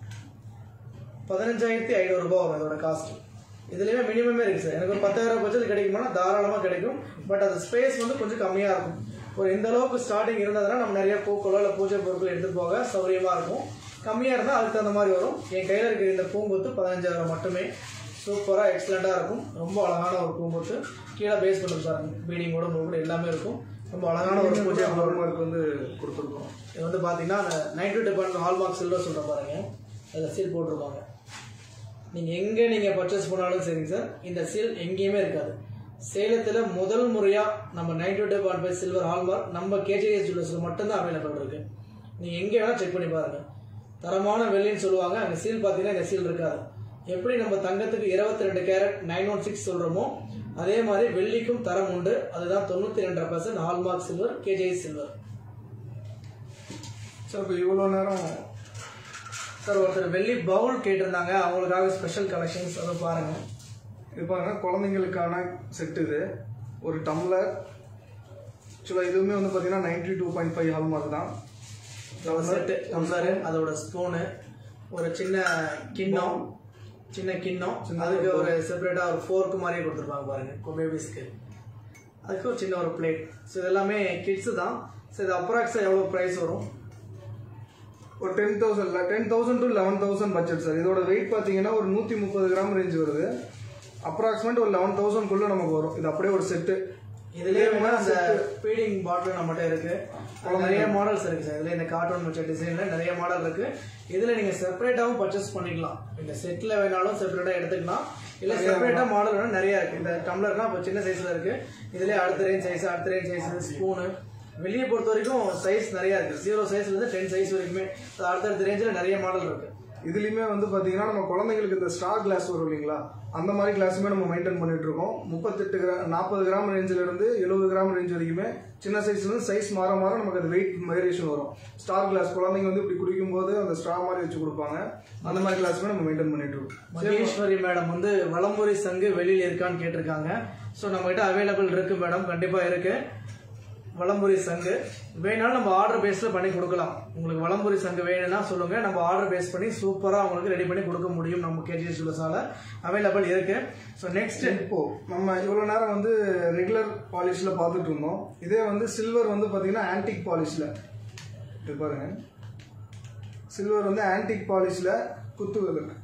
பதினஞ்சாயிரத்தி ஐநூறுரூபா வரும் இதோட காஸ்ட் இதுலேயுமே மினிமமே இருக்குது சார் எனக்கு ஒரு பத்தாயிரம் பட்சத்தில் கிடைக்குமானா தாராளமாக கிடைக்கும் பட் அது ஸ்பேஸ் வந்து கொஞ்சம் கம்மியாக இருக்கும் ஒரு இந்த அளவுக்கு ஸ்டார்டிங் இருந்ததுன்னா நம்ம நிறைய பூக்களோ இல்லை பூஜை பொருட்கள் எடுத்துகிட்டு போக சௌகரியமாக இருக்கும் கம்மியாக இருந்தால் அதுக்கு தகுந்த மாதிரி வரும் என் கையில் இருக்கிற இந்த பூங்கொத்து பதினஞ்சாயிரம் மட்டுமே சூப்பராக எக்ஸலண்ட்டாக இருக்கும் ரொம்ப அழகான ஒரு பூங்கொத்து கீழே பேஸ் பண்ணி பாருங்க பீடிங்கோட கூட எல்லாமே இருக்கும் ரொம்ப அழகான ஒரு பூஜை பொருள் மார்க் வந்து கொடுத்துருக்கோம் இது வந்து பார்த்தீங்கன்னா அந்த நைன்டி டிபார்ட்மெண்ட் ஹால்மார்க் சில்வர் சொல்கிற பாருங்க அதில் சீல் போட்டிருப்பாங்க நீங்கள் எங்கே நீங்கள் பர்ச்சேஸ் பண்ணாலும் சரிங்க சார் இந்த சீல் எங்கேயுமே இருக்காது சேலத்தில் முதல் முறையாக நம்ம ninety two point five silver hallmark நம்ம கேஜிஎஸ் ஜுவல்லர்ஸில் மட்டும்தான் அவைலபிள் இருக்குது நீங்கள் எங்கே வேணால் செக் பண்ணி பாருங்கள் தரமான வெள்ளின்னு சொல்லுவாங்க அங்கே சீல் பார்த்தீங்கன்னா இந்த சீல் இருக்காது எப்படி நம்ம தங்கத்துக்கு இருபத்தி ரெண்டு கேரட் நைன் ஒன் சிக்ஸ் சொல்கிறோமோ அதே மாதிரி வெள்ளிக்கும் தரம் உண்டு அதுதான் தொண்ணூற்றி ரெண்டரை percent hallmark silver KGS silver sir இப்போ இவ்வளோ நேரம் சார் ஒருத்தர் வெள்ளி பவுல் கேட்டிருந்தாங்க அவங்களுக்காக ஸ்பெஷல் கலெக்ஷன்ஸ் அதை பாருங்கள் இது பாருங்க குழந்தைங்களுக்கான செட் இது ஒரு டம்ளர் ஆக்சுவலாக இதுவுமே வந்து பார்த்தீங்கன்னா ninety two point five hallmark தான் செட்டு டம்ளரு அதோட ஸ்பூனு ஒரு சின்ன கிண்ணம் சின்ன கிண்ணம் அதுக்கு ஒரு செப்பரேட்டாக ஒரு ஃபோர்க்கு மாதிரியே கொடுத்துருப்பாங்க பாருங்க பேபிஸ்க்கு அதுக்கு ஒரு சின்ன ஒரு பிளேட் ஸோ இது எல்லாமே கிட்ஸு தான் ஸோ இது அப்ராக்ஸாக எவ்வளோ ப்ரைஸ் வரும் ஒரு ten thousand ten thousand to eleven thousand budget sir இதோட வெயிட் பார்த்தீங்கன்னா ஒரு நூற்றி முப்பது கிராம் ரேஞ்ச் வருது அப்ராக்சிமேட் ஒரு லெவன் தௌசண்ட்குள்ளே நமக்கு வரும் இது அப்படியே ஒரு செட்டு இதுலயே வந்து அந்த ஃபீடிங் பாட்டில் நம்மகிட்ட இருக்கு அது நிறைய மாடல்ஸ் இருக்கு சார் இதுல இந்த கார்ட்டூன் வச்ச டிசைன்ல நிறைய மாடல் இருக்கு இதுல நீங்க செப்பரேட்டாவும் பர்ச்சேஸ் பண்ணிக்கலாம் இந்த செட்ல வேணாலும் செப்பரேட்டா எடுத்துக்கலாம் இல்ல செப்பரேட்டா மாடல் வேணும் நிறைய இருக்கு இந்த டம்ளர்னா இப்போ சின்ன சைஸ்ல இருக்கு இதுல அடுத்த ரேஞ்ச் சைஸ் அடுத்த ரேஞ்ச் சைஸ் ஸ்பூனு வெளியே பொறுத்த வரைக்கும் சைஸ் நிறைய இருக்கு ஜீரோ சைஸ்ல இருந்து டென் சைஸ் வரைக்குமே So, அடுத்தடுத்த ரேஞ்சில் நிறைய மாடல் இருக்கு இதுலயுமே வந்து பாத்தீங்கன்னா நம்ம குழந்தைங்களுக்கு இந்த ஸ்டார் கிளாஸ் வரும் இல்லைங்களா அந்த மாதிரி கிளாஸுமே நம்ம மெயின்டைன் பண்ணிட்டு இருக்கோம் முப்பத்தெட்டு கிராம் நாற்பது கிராம் ரேஞ்சில இருந்து எழுபது கிராம் ரேஞ்ச் வரைக்குமே சின்ன சைஸ்ல இருந்து சைஸ் மாற மாற நமக்கு அது வெயிட் வேரியேஷன் வரும் ஸ்டார் கிளாஸ் குழந்தைங்க வந்து இப்படி குடிக்கும் போது அந்த ஸ்ட்ரா மாதிரி வச்சு கொடுப்பாங்க அந்த மாதிரி கிளாஸுமே நம்ம மெயின்டைன் பண்ணிட்டு இருக்கோம் மகேஸ்வரி மேடம் வந்து வலம்புரி சங்கு வெளியில இருக்கான்னு கேட்டிருக்காங்க ஸோ நம்மகிட்ட அவைலபிள் இருக்கு மேடம் கண்டிப்பா இருக்கு வலம்புரி சங்கு வேணாலும் நம்ம ஆர்டர் பேஸ்ல பண்ணி கொடுக்கலாம் உங்களுக்கு வலம்புரி சங்கு வேணும்னா சொல்லுங்க நம்ம ஆர்டர் பேஸ் பண்ணி சூப்பரா உங்களுக்கு ரெடி பண்ணி கொடுக்க முடியும் நம்ம கேஜிஎஸ் ஜுவல்ஸால அவைலபிள் இருக்கு ஸோ நெக்ஸ்ட் இப்போ நம்ம இவ்வளவு நேரம் வந்து ரெகுலர் பாலிஷ்ல பார்த்துட்டு இருந்தோம் இதே வந்து சில்வர் வந்து பாத்தீங்கன்னா ஆன்டிக் பாலிஷ்ல இது பாருங்க சில்வர் வந்து ஆன்டிக் பாலிஷ்ல குத்து விளக்கு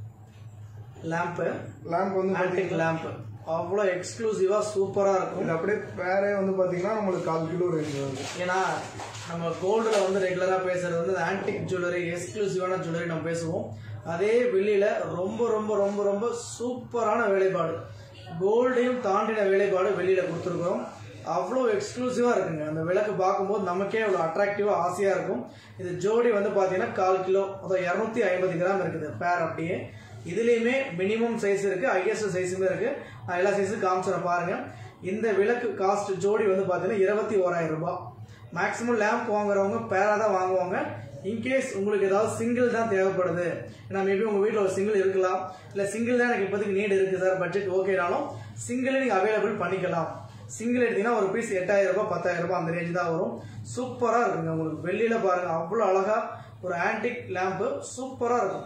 லேம்ப் லேம்ப் வந்து ஆன்டிக் லேம்ப் அவ்வளோ எக்ஸ்க்ளூசிவா சூப்பரா இருக்கும் இது அப்படியே வேறே வந்து பாத்தீங்கன்னா நம்மளுக்கு கால் கிலோ ரேஞ்ச் வருது ஏன்னா நம்ம கோல்டில் வந்து ரெகுலராக பேசுறது வந்து ஆன்டிக் ஜுவல்லரி எக்ஸ்க்ளூசிவான ஜுவல்லரி நம்ம பேசுவோம் அதே வெளியில ரொம்ப ரொம்ப ரொம்ப ரொம்ப சூப்பரான வேலைப்பாடு கோல்டையும் தாண்டின வேலைப்பாடு வெளியில கொடுத்துருக்கோம் அவ்வளோ எக்ஸ்க்ளூசிவாக இருக்குங்க அந்த விளக்கு பார்க்கும்போது நமக்கே அவ்வளோ அட்ராக்டிவாக ஆசையாக இருக்கும் இது ஜோடி வந்து பார்த்தீங்கன்னா கால் கிலோ அதாவது இரநூத்தி ஐம்பது கிராம் இருக்குது பேர் அப்படியே இதுலேயுமே மினிமம் சைஸ் இருக்கு ஹையஸ்ட் சைஸுமே இருக்கு நான் எல்லா சைஸும் காமிச்சிடறேன் பாருங்க இந்த விளக்கு காஸ்ட் ஜோடி வந்து பார்த்தீங்கன்னா இருபத்தி ஓராயிரம் ரூபாய் மேக்ஸிமம் லேம்ப் வாங்குறவங்க பேரா தான் வாங்குவாங்க இன்கேஸ் உங்களுக்கு ஏதாவது சிங்கிள் தான் தேவைப்படுது ஏன்னா மேபி உங்கள் வீட்டில் ஒரு சிங்கிள் இருக்கலாம் இல்லை சிங்கிள் தான் எனக்கு இப்போதைக்கு நீட் இருக்குது சார் பட்ஜெட் ஓகேனாலும் சிங்கிள் நீங்கள் அவைலபிள் பண்ணிக்கலாம் சிங்கிள் எடுத்தீங்கன்னா ஒரு பீஸ் எட்டாயிரம் ரூபாய் பத்தாயிரம் ரூபாய் அந்த ரேஞ்ச் தான் வரும் சூப்பராக இருக்குங்க உங்களுக்கு வெளியில் பாருங்க அவ்வளோ அழகா ஒரு ஆன்டிக் லேம்பு சூப்பராக இருக்கும்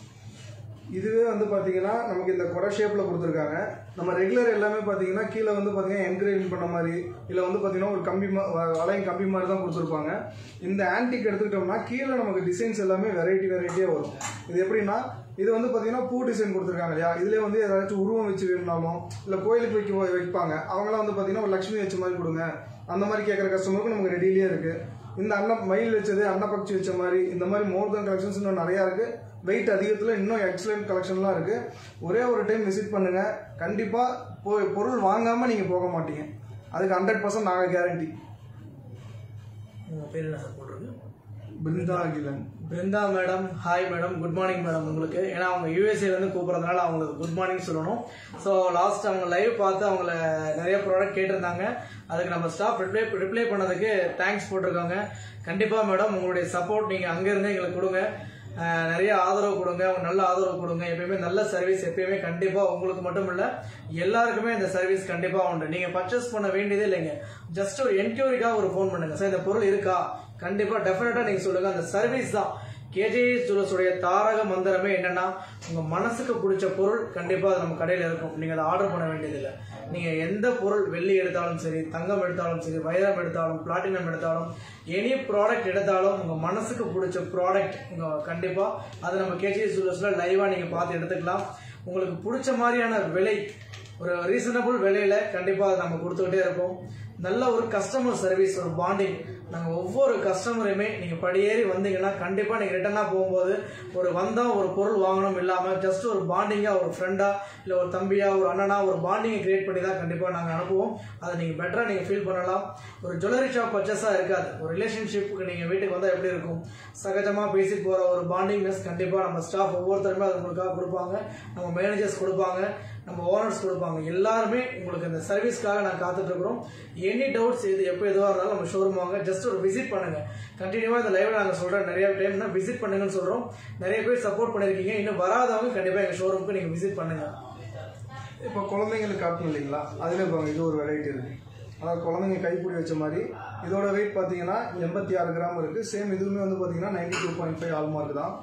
இதுவே வந்து பாத்தீங்கன்னா நமக்கு இந்த கொடை ஷேப்ல கொடுத்துருக்காங்க நம்ம ரெகுலர் எல்லாமே பாத்தீங்கன்னா கீழே வந்து பாத்தீங்கன்னா என்கிரேவிங் பண்ண மாதிரி இல்ல வந்து பாத்தீங்கன்னா ஒரு கம்பி மா- வ- வளையம் கம்பி மாதிரி தான் கொடுத்துருப்பாங்க இந்த ஆன்டிக் எடுத்துக்கிட்டோம்னா கீழே நமக்கு டிசைன்ஸ் எல்லாமே வெரைட்டி வெரைட்டியா வரும் இது எப்படின்னா இது வந்து பாத்தீங்கன்னா பூ டிசைன் கொடுத்துருக்காங்க இல்லையா இதுல வந்து ஏதாச்சும் உருவம் வச்சு வேணும்னாலும் இல்ல கோயிலுக்கு வைக்க வைப்பாங்க அவங்களாம் வந்து பாத்தீங்கன்னா ஒரு லட்சுமி வச்ச மாதிரி கொடுங்க அந்த மாதிரி கேட்குற கஸ்டமருக்கும் நமக்கு ரெடியிலேயே இருக்கு இந்த அன்ன மயில் வச்சது அன்னப்பக்சி வச்ச மாதிரி இந்த மாதிரி மோர் தென் கலெக்ஷன்ஸ் இன்னும் நிறையா இருக்கு வெயிட் அதிகத்தில் இன்னும் எக்ஸலண்ட் கலெக்ஷன்லாம் இருக்கு ஒரே ஒரு டைம் விசிட் பண்ணுங்க கண்டிப்பா போய் பொருள் வாங்காம நீங்க போக மாட்டீங்க அதுக்கு ஹண்ட்ரட் பர்சன்ட் நாங்கள் கேரண்டி உங்கள் பேர் என்ன சார் போட்டிருக்கு Brinda Akilan Brinda madam hi madam good morning madam உங்களுக்கு ஏன்னா அவங்க யூஎஸ்ஏல இருந்து கூப்பிட்றதுனால அவங்களுக்கு குட் மார்னிங் சொல்லணும் ஸோ லாஸ்ட் அவங்க லைவ் பார்த்து அவங்கள நிறைய ப்ராடக்ட் கேட்டிருந்தாங்க அதுக்கு நம்ம ஸ்டாஃப் ரிப்ளை ரிப்ளை பண்ணதுக்கு தேங்க்ஸ் போட்டிருக்காங்க கண்டிப்பாக மேடம் உங்களுடைய சப்போர்ட் நீங்கள் அங்கேருந்து எங்களுக்கு கொடுங்க அஹ் நிறைய ஆதரவு கொடுங்க ஒரு நல்ல ஆதரவு கொடுங்க எப்பயுமே நல்ல சர்வீஸ் எப்பயுமே கண்டிப்பாக உங்களுக்கு மட்டும் இல்லை எல்லாருக்குமே இந்த சர்வீஸ் கண்டிப்பாக உண்டு நீங்கள் பர்ச்சேஸ் பண்ண வேண்டியதே இல்லைங்க ஜஸ்ட் ஒரு என்கொயரிக்காக ஒரு ஃபோன் பண்ணுங்க சார் இந்த பொருள் இருக்கா கண்டிப்பாக டெஃபினட்டாக நீங்கள் சொல்லுங்க அந்த சர்வீஸ் தான் கேஜேஎஸ் ஜுவல்ஸுடைய தாரக மந்திரமே என்னன்னா உங்க மனசுக்கு பிடிச்ச பொருள் கண்டிப்பா அது நம்ம கடையில இருக்கும் நீங்க அதை ஆர்டர் பண்ண வேண்டியதில்லை நீங்க எந்த பொருள் வெள்ளி எடுத்தாலும் சரி தங்கம் எடுத்தாலும் சரி வைரம் எடுத்தாலும் பிளாட்டினம் எடுத்தாலும் எனி ப்ராடக்ட் எடுத்தாலும் உங்க மனசுக்கு பிடிச்ச ப்ராடக்ட் உங்க கண்டிப்பா அது நம்ம கேஜிஎஸ் ஜுவல்லர்ஸ்ல லைவா நீங்க பார்த்து எடுத்துக்கலாம் உங்களுக்கு பிடிச்ச மாதிரியான விலை ஒரு ரீசனபிள் விலையில கண்டிப்பா அதை நம்ம கொடுத்துக்கிட்டே இருப்போம் நல்ல ஒரு கஸ்டமர் சர்வீஸ் ஒரு பாண்டிங் நாங்கள் ஒவ்வொரு கஸ்டமரையுமே நீங்கள் படியேறி வந்தீங்கன்னா கண்டிப்பாக நீங்கள் ரிட்டர்னாக போகும்போது ஒரு வந்தால் ஒரு பொருள் வாங்கணும் இல்லாமல் ஜஸ்ட் ஒரு பாண்டிங்காக ஒரு ஃப்ரெண்டாக இல்லை ஒரு தம்பியா ஒரு அண்ணனா ஒரு பாண்டிங்கை கிரியேட் பண்ணி தான் கண்டிப்பாக நாங்கள் அனுப்புவோம் அதை நீங்கள் பெட்டராக நீங்கள் ஃபீல் பண்ணலாம் ஒரு ஜுவல்லரி ஷாப் பர்ச்சேஸாக இருக்காது ஒரு ரிலேஷன்ஷிப்புக்கு நீங்கள் வீட்டுக்கு வந்தால் எப்படி இருக்கும் சகஜமாக பேசி போகிற ஒரு பாண்டிங்னஸ் கண்டிப்பாக நம்ம ஸ்டாஃப் ஒவ்வொருத்தருமே அது உங்களுக்காக கொடுப்பாங்க நம்ம மேனேஜர்ஸ் கொடுப்பாங்க நம்ம ஓனர்ஸ் கொடுப்பாங்க எல்லாருமே உங்களுக்கு இந்த சர்வீஸ்க்காக நான் காத்துட்டு இருக்கிறோம் எனி டவுட்ஸ் இது எப்போ எதுவாக இருந்தாலும் நம்ம ஷோரூம் வாங்க ஜஸ்ட் ஒரு விசிட் பண்ணுங்க கண்டினியூவாக இந்த லைவ்ல நாங்கள் சொல்கிறோம் நிறைய டைம்னா விசிட் பண்ணுங்கன்னு சொல்கிறோம் நிறைய பேர் சப்போர்ட் பண்ணியிருக்கீங்க இன்னும் வராதவங்க கண்டிப்பாக எங்கள் ஷோரூமுக்கு நீங்கள் விசிட் பண்ணுங்க இப்போ குழந்தைங்களுக்கு காட்டணும் இல்லைங்களா அதில் இப்போ இது ஒரு வெரைட்டி இருக்கு அதாவது குழந்தைங்க கைப்பிடி வச்ச மாதிரி இதோட வெயிட் பார்த்தீங்கன்னா எண்பத்தி ஆறு கிராம் இருக்கு சேம் இதுவுமே வந்து பார்த்தீங்கன்னா ninety two point five hallmark தான்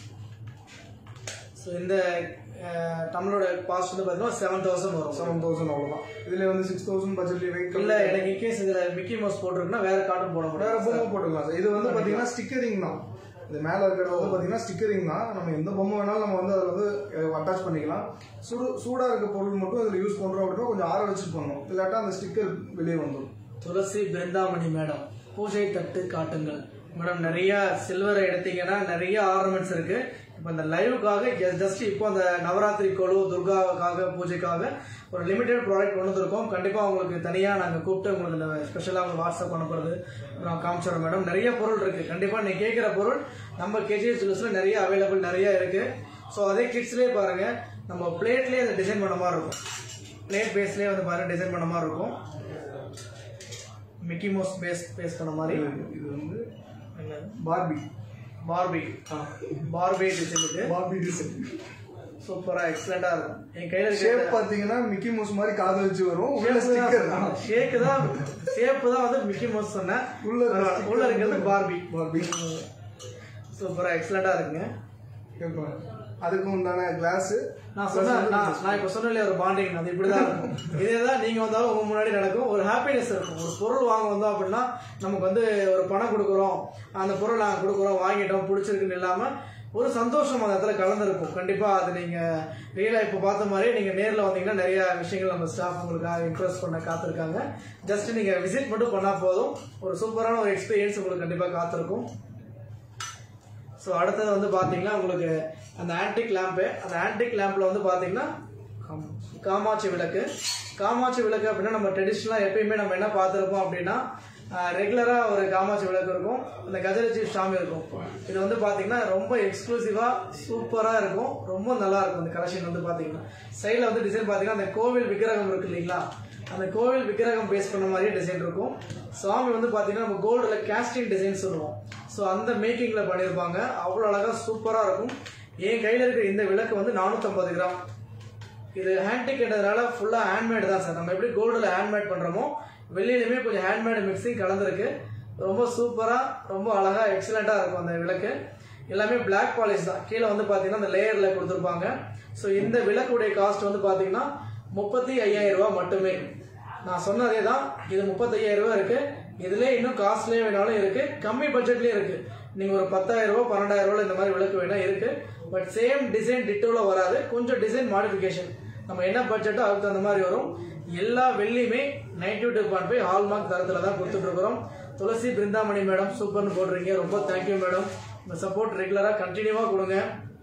ஸோ இந்த அஹ், நம்மளோட காஸ்ட் வந்து பார்த்தீங்கன்னா செவன் தௌசண்ட் வரும் செவன் தௌசண்ட் அவ்வளோதான் இதுல வந்து சிக்ஸ் தௌசண்ட் பட்ஜெட்லேயே வெயிட் இல்லை எனக்கு இன்கேஸ் இதில் மிக்கி மவுஸ் போட்டிருக்குன்னா வேற கார்டும் போட வேற முடியாது பொம்மை போட்டுக்கலாம் சார் இது வந்து பார்த்தீங்கன்னா ஸ்டிக்கரிங் தான் இது மேலே இருக்கிறது வந்து பார்த்தீங்கன்னா ஸ்டிக்கரிங் தான் நம்ம எந்த பொம்மை வேணாலும் நம்ம வந்து அதில் வந்து அட்டாச் பண்ணிக்கலாம் சுடு சூடாக இருக்க பொருள் மட்டும் இதில் யூஸ் பண்ணுறோம் அப்படின்னா கொஞ்சம் ஆற வச்சுட்டு பண்ணணும் இல்லாட்டா அந்த ஸ்டிக்கர் வெளியே வந்துடும் துளசி பிருந்தாமணி மேடம் பூஜை தட்டு காட்டுங்கள் மேடம் நிறைய சில்வரை எடுத்தீங்கன்னா நிறைய ஆர்னமெண்ட்ஸ் இருக்கு இப்போ இந்த லைவுக்காக ஜஸ்ட் இப்போ அந்த நவராத்திரி கொலு துர்காவுக்காக பூஜைக்காக ஒரு லிமிடெட் ப்ராடக்ட் கொண்டு வந்திருக்கோம் கண்டிப்பாக உங்களுக்கு தனியாக நாங்கள் கூப்பிட்டு உங்களுக்கு இந்த ஸ்பெஷலாக உங்களுக்கு வாட்ஸ்அப் அனுப்புறது நான் காமிச்சிடுறோம் மேடம் நிறைய பொருள் இருக்கு கண்டிப்பாக நீங்கள் கேட்குற பொருள் நம்ம கேஜிஎஸ் ஜுவல்ஸில் நிறைய அவைலபிள் நிறைய இருக்கு ஸோ அதே கிட்ஸ்லேயே பாருங்க நம்ம பிளேட்லேயே அந்த டிசைன் பண்ண மாதிரி இருக்கும் பிளேட் பேஸ்லேயே வந்து பாருங்க டிசைன் பண்ண மாதிரி இருக்கும் மிக்கி மவுஸ் பேஸ் பேஸ் பண்ண மாதிரி இது வந்து என்ன? பார்பி பார்பி பார்பி டிசைன் இது பார்பி டிசைன் சூப்பரா எக்ஸலண்டா இருக்கும் என் கையில ஷேப் பார்த்தீங்கன்னா மிக்கி மவுஸ் மாதிரி காது வச்சு வரும் உள்ள ஸ்டிக்கர் ஷேக்கு தான் ஷேப்பு தான் வந்து மிக்கி மவுஸ் சொன்னேன் உள்ள இருக்கிற ஆனா, உள்ள இருக்கிறது பார்பி பார்பி சூப்பரா எக்ஸலண்டா இருக்குங்க கேட்பாங்க அதுக்கு உண்டான கிளாஸ் நான் சொன்னேன் நான் நான் இப்போ சொன்னேன் ஒரு பாண்டிங் அது இப்படிதான் இருக்கும் இதே தான் நீங்க வந்தாலும் உங்க முன்னாடி நடக்கும் ஒரு ஹாப்பினஸ் இருக்கும் ஒரு பொருள் வாங்க வந்தோம் அப்படின்னா நமக்கு வந்து ஒரு பணம் கொடுக்குறோம் அந்த பொருள் நாங்கள் கொடுக்குறோம் வாங்கிட்டோம் பிடிச்சிருக்குன்னு இல்லாம ஒரு சந்தோஷம் அந்த இடத்துல கலந்துருக்கும் கண்டிப்பா அது நீங்க ரியலா இப்போ பார்த்த மாதிரி நீங்க நேர்ல வந்தீங்கன்னா நிறைய விஷயங்கள் நம்ம ஸ்டாஃப் உங்களுக்காக இம்ப்ரெஸ் பண்ண காத்திருக்காங்க ஜஸ்ட் நீங்க விசிட் மட்டும் பண்ணா போதும் ஒரு சூப்பரான ஒரு எக்ஸ்பீரியன்ஸ் உங்களுக்கு கண்டிப்பா காத்திருக்கும் ஸோ அடுத்தது வந்து பார்த்தீங்கன்னா உங்களுக்கு அந்த ஆன்டிக் லேம்ப்பு அந்த ஆன்டிக் லேம்பில் வந்து பார்த்தீங்கன்னா காமாட்சி விளக்கு காமாட்சி விளக்கு அப்படின்னா நம்ம ட்ரெடிஷ்னலாக எப்பயுமே நம்ம என்ன பார்த்துருப்போம் அப்படின்னா ரெகுலராக ஒரு காமாட்சி விளக்கு இருக்கும் அந்த கஜலட்சுமி சாமி இருக்கும் இது வந்து பார்த்தீங்கன்னா ரொம்ப எக்ஸ்க்ளூசிவாக சூப்பராக இருக்கும் ரொம்ப நல்லா இருக்கும் இந்த கலெக்ஷன் வந்து பார்த்தீங்கன்னா சைடில் வந்து டிசைன் பார்த்தீங்கன்னா அந்த கோவில் விக்கிரகம் இருக்கு இல்லைங்களா அந்த கோவில் விக்கிரகம் பேஸ் பண்ண மாதிரியே டிசைன் இருக்கும் சாமி வந்து பார்த்தீங்கன்னா நம்ம கோல்டில் கேஸ்டிங் டிசைன் சொல்லுவோம் ஸோ அந்த மேக்கிங்கில் பண்ணியிருப்பாங்க அவ்வளோ அழகாக சூப்பராக இருக்கும் என் கையில் இருக்கிற இந்த விளக்கு வந்து 450 கிராம் இது ஹேண்டிக்ன்றதுனால ஃபுல்லாக ஹேண்ட்மேட் தான் சார் நம்ம எப்படி கோல்டில் ஹேண்ட்மேட் பண்ணுறோமோ வெள்ளியிலுமே கொஞ்சம் ஹேண்ட்மேட் மிக்சிங் கலந்துருக்கு ரொம்ப சூப்பராக ரொம்ப அழகாக எக்ஸலண்ட்டாக இருக்கும் அந்த விளக்கு எல்லாமே Black பாலிஷ் தான் கீழே வந்து பார்த்தீங்கன்னா அந்த லேயரில் கொடுத்துருப்பாங்க ஸோ இந்த விளக்குடைய காஸ்ட் வந்து பார்த்தீங்கன்னா முப்பத்தி ஐயாயிரம் ரூபாய் மட்டுமே நான் சொன்னதே தான் இது முப்பத்தையாயிரம் ரூபாய் இருக்கு இதுல இன்னும் காஸ்ட்லியே வேணாலும் இருக்கு கம்மி பட்ஜெட்லயே இருக்கு நீங்க ஒரு பத்தாயிரம் ரூபாய் பன்னெண்டாயிரம் ரூபாய் இந்த மாதிரி விளக்கு வேணா இருக்கு பட் சேம் டிசைன் டிட்டோல வராது கொஞ்சம் டிசைன் மாடிஃபிகேஷன் நம்ம என்ன பட்ஜெட்டோ அதுக்கு தகுந்த மாதிரி வரும் எல்லா வெள்ளியுமே ninety two point five hallmark தரத்துல தான் கொடுத்துட்டு இருக்கிறோம் துளசி பிருந்தாமணி மேடம் சூப்பர்னு போடுறீங்க ரொம்ப தேங்க்யூ மேடம் இந்த சப்போர்ட் ரெகுலரா கண்டினியூவா கொடுங்க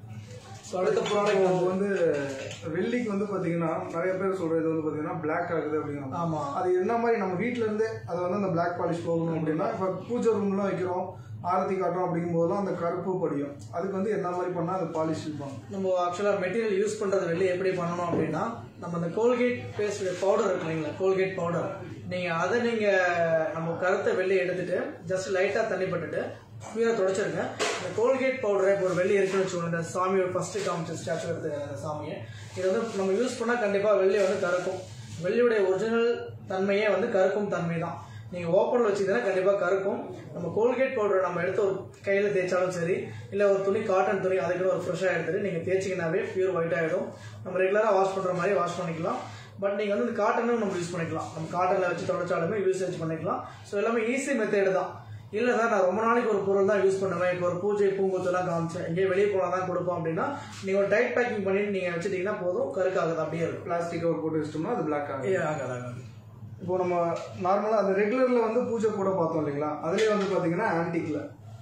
ஸோ அடுத்த ப்ராடக்ட் இப்போ வந்து வெள்ளிக்கு வந்து பாத்தீங்கன்னா நிறைய பேர் சொல்றது வந்து பாத்தீங்கன்னா பிளாக் ஆகுது அப்படிங்கிறாங்க ஆமா அது என்ன மாதிரி நம்ம வீட்ல இருந்தே அதை வந்து அந்த பிளாக் பாலிஷ் போகணும் அப்படின்னா இப்போ பூஜை ரூம்லாம் வைக்கிறோம் ஆரத்தி காட்டுறோம் அப்படிங்கும் போதெல்லாம் அந்த கருப்பு படியும் அதுக்கு வந்து என்ன மாதிரி பண்ணா அது பாலிஷ் இருப்பாங்க நம்ம ஆக்சுவலாக மெட்டீரியல் யூஸ் பண்ணுறது வெளியே எப்படி பண்ணணும் அப்படின்னா நம்ம அந்த கோல்கேட் பேஸ்ட் பவுடர் இருக்கு இல்லைங்களா கோல்கேட் பவுடர் நீங்கள் அதை நீங்கள் நம்ம கருத்தை வெளியே எடுத்துட்டு ஜஸ்ட் லைட்டாக தண்ணி பட்டுட்டு பியூரா தொடச்சிருங்க இந்த கோல்கேட் பவுடரை இப்போ ஒரு வெள்ளி இருக்குன்னு வச்சுக்கோங்க இந்த சாமியோட ஃபர்ஸ்ட் காமிச்ச ஸ்டாச்சு எடுத்து அந்த சாமியை இதை வந்து நம்ம யூஸ் பண்ணால் கண்டிப்பாக வெள்ளி வந்து கருக்கும் வெள்ளியுடைய ஒரிஜினல் தன்மையே வந்து கருக்கும் தன்மை தான் நீங்கள் ஓப்பனில் வச்சுக்கிட்டா கண்டிப்பாக கருக்கும் நம்ம கோல்கேட் பவுடரை நம்ம எடுத்து ஒரு கையில் தேய்ச்சாலும் சரி இல்லை ஒரு துணி காட்டன் துணி அதுக்குன்னு ஒரு ஃப்ரெஷ்ஷாக எடுத்துட்டு நீங்கள் தேய்ச்சிங்கனாவே பியூர் ஒயிட் ஆகிடும் நம்ம ரெகுலராக வாஷ் பண்ணுற மாதிரி வாஷ் பண்ணிக்கலாம் பட் நீங்கள் வந்து இந்த காட்டனும் நம்ம யூஸ் பண்ணிக்கலாம் நம்ம காட்டனில் வச்சு தொடச்சாலுமே யூசேஜ் பண்ணிக்கலாம் ஸோ எல்லாமே ஈஸி மெத்தேடு தான் இல்லை சார் நான் ரொம்ப நாளைக்கு ஒரு பொருள் தான் யூஸ் பண்ணுவேன் இப்போ ஒரு பூஜை பூங்கொத்துலாம் காமிச்சேன் எங்கேயே வெளியே போனால் தான் கொடுப்போம் அப்படின்னா நீங்கள் ஒரு டைட் பேக்கிங் பண்ணிட்டு நீங்கள் வச்சுட்டீங்கன்னா போதும் கருக்காகுது அப்படியே இருக்கும் பிளாஸ்டிக் கவர் போட்டு வச்சிட்டோம்னா அது பிளாக் ஆகும் ஏ, ஆகாது ஆகாது இப்போ நம்ம நார்மலாக அந்த ரெகுலரில் வந்து பூஜை கூட பார்த்தோம் இல்லைங்களா அதுலேயே வந்து பார்த்தீங்கன்னா ஆன்டிக்கில்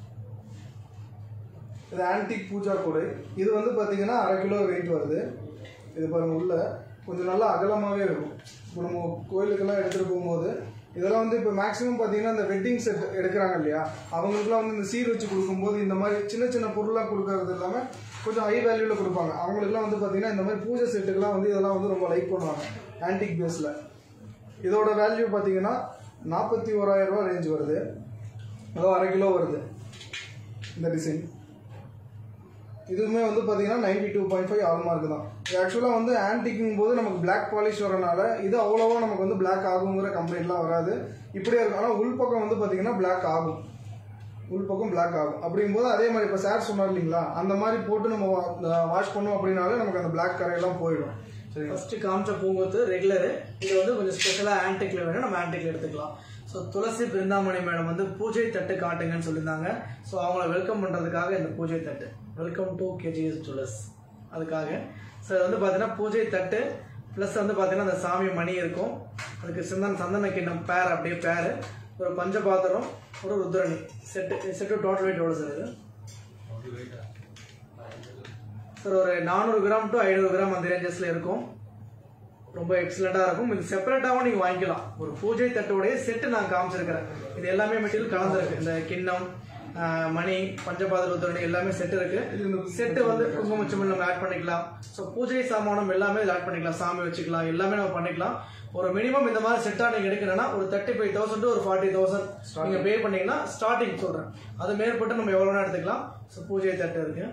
இது ஆன்டிக் பூஜா கூடை இது வந்து பார்த்தீங்கன்னா அரை கிலோ வெயிட் வருது இது பாருங்க உள்ள கொஞ்சம் நல்லா அகலமாகவே இருக்கும் இப்போ நம்ம கோயிலுக்கெல்லாம் எடுத்துகிட்டு போகும்போது இதெல்லாம் வந்து இப்போ மேக்ஸிமம் பார்த்தீங்கன்னா இந்த வெட்டிங் செட் எடுக்கிறாங்க இல்லையா அவங்களுக்குலாம் வந்து இந்த சீர் வச்சு கொடுக்கும்போது இந்த மாதிரி சின்ன சின்ன பொருளாக கொடுக்கறது இல்லாமல் கொஞ்சம் ஹை வேல்யூவில் கொடுப்பாங்க அவங்களுக்குலாம் வந்து பார்த்தீங்கன்னா இந்த மாதிரி பூஜை செட்டுக்கெல்லாம் வந்து இதெல்லாம் வந்து ரொம்ப லைக் பண்ணுவாங்க ஆன்டிக் பேஸில் இதோட வேல்யூ பார்த்தீங்கன்னா நாற்பத்தி ஓராயிரம் ரூபா ரேஞ்ச் வருது அதோ அரை கிலோ வருது இந்த டிசைன் இதுவுமே வந்து பார்த்தீங்கன்னா ninety two point five hallmark தான் இது ஆக்சுவலாக வந்து ஆன்டிக்கும் போது நமக்கு பிளாக் பாலிஷ் வரனால இது அவ்வளோவா நமக்கு வந்து பிளாக் ஆகுங்கிற கம்ப்ளைண்ட்லாம் வராது இப்படியே இருக்கும் ஆனால் உள்பக்கம் வந்து பார்த்தீங்கன்னா பிளாக் ஆகும் உள்பக்கம் பிளாக் ஆகும் அப்படிங்கும்போது அதே மாதிரி இப்போ சார் சொன்னார் இல்லைங்களா அந்த மாதிரி போட்டு நம்ம வாஷ் பண்ணோம் அப்படின்னாலே நமக்கு அந்த பிளாக் கரையெல்லாம் போயிடும் சரிங்களா ஃபர்ஸ்ட் காமிச்ச பூங்கொத்து ரெகுலரு இது வந்து கொஞ்சம் ஸ்பெஷலாக ஆன்டிக்ல வேணும் நம்ம ஆன்டிக்ல எடுத்துக்கலாம் ஸோ துளசி பிருந்தாமணி மேடம் வந்து பூஜை தட்டு காட்டுங்கன்னு சொல்லியிருந்தாங்க ஸோ அவங்கள வெல்கம் பண்ணுறதுக்காக இந்த பூஜை தட்டு வெல்கம் டு கேஜிஎஸ் ஜுவல்லர்ஸ் அதுக்காக ஸோ இது வந்து பார்த்தீங்கன்னா பூஜை தட்டு ப்ளஸ் வந்து பார்த்தீங்கன்னா அந்த சாமி மணி இருக்கும் அதுக்கு சிந்தன் சந்தன கிண்ணம் பேர் அப்படியே பேர் ஒரு பஞ்சபாத்திரம் ஒரு ருத்ரணி செட்டு செட்டு டோட்டல் வெயிட் எவ்வளோ சார் இது சார் ஒரு நானூறு கிராம் டு ஐநூறு கிராம் அந்த ரேஞ்சஸில் இருக்கும் ரொம்ப எக்ஸலண்ட்டாக இருக்கும் இது செப்பரேட்டாகவும் நீங்கள் வாங்கிக்கலாம் ஒரு பூஜை தட்டோடைய செட்டு நான் காமிச்சிருக்கிறேன் இது எல்லாமே மெட்டீரியல் கலந்துருக்கு இந்த கிண்ணம் ஆஹ், மணி பஞ்சபாத ருத்ரணி எல்லாமே செட் இருக்கு செட்டு வந்து குங்குமச்சமில் நம்ம ஆட் பண்ணிக்கலாம் ஸோ பூஜை சாமானம் எல்லாமே இதில் ஆட் பண்ணிக்கலாம் சாமி வச்சுக்கலாம் எல்லாமே நம்ம பண்ணிக்கலாம் ஒரு மினிமம் இந்த மாதிரி செட்டாக நீங்கள் எடுக்கணும்னா ஒரு தேர்ட்டி ஃபைவ் தௌசண்ட் ஒரு ஃபார்ட்டி தௌசண்ட் நீங்கள் பே பண்ணீங்கன்னா ஸ்டார்டிங் சொல்கிறேன் அது மேற்பட்டு நம்ம எவ்வளோ வேணா எடுத்துக்கலாம் ஸோ பூஜை தட்டு இருக்கு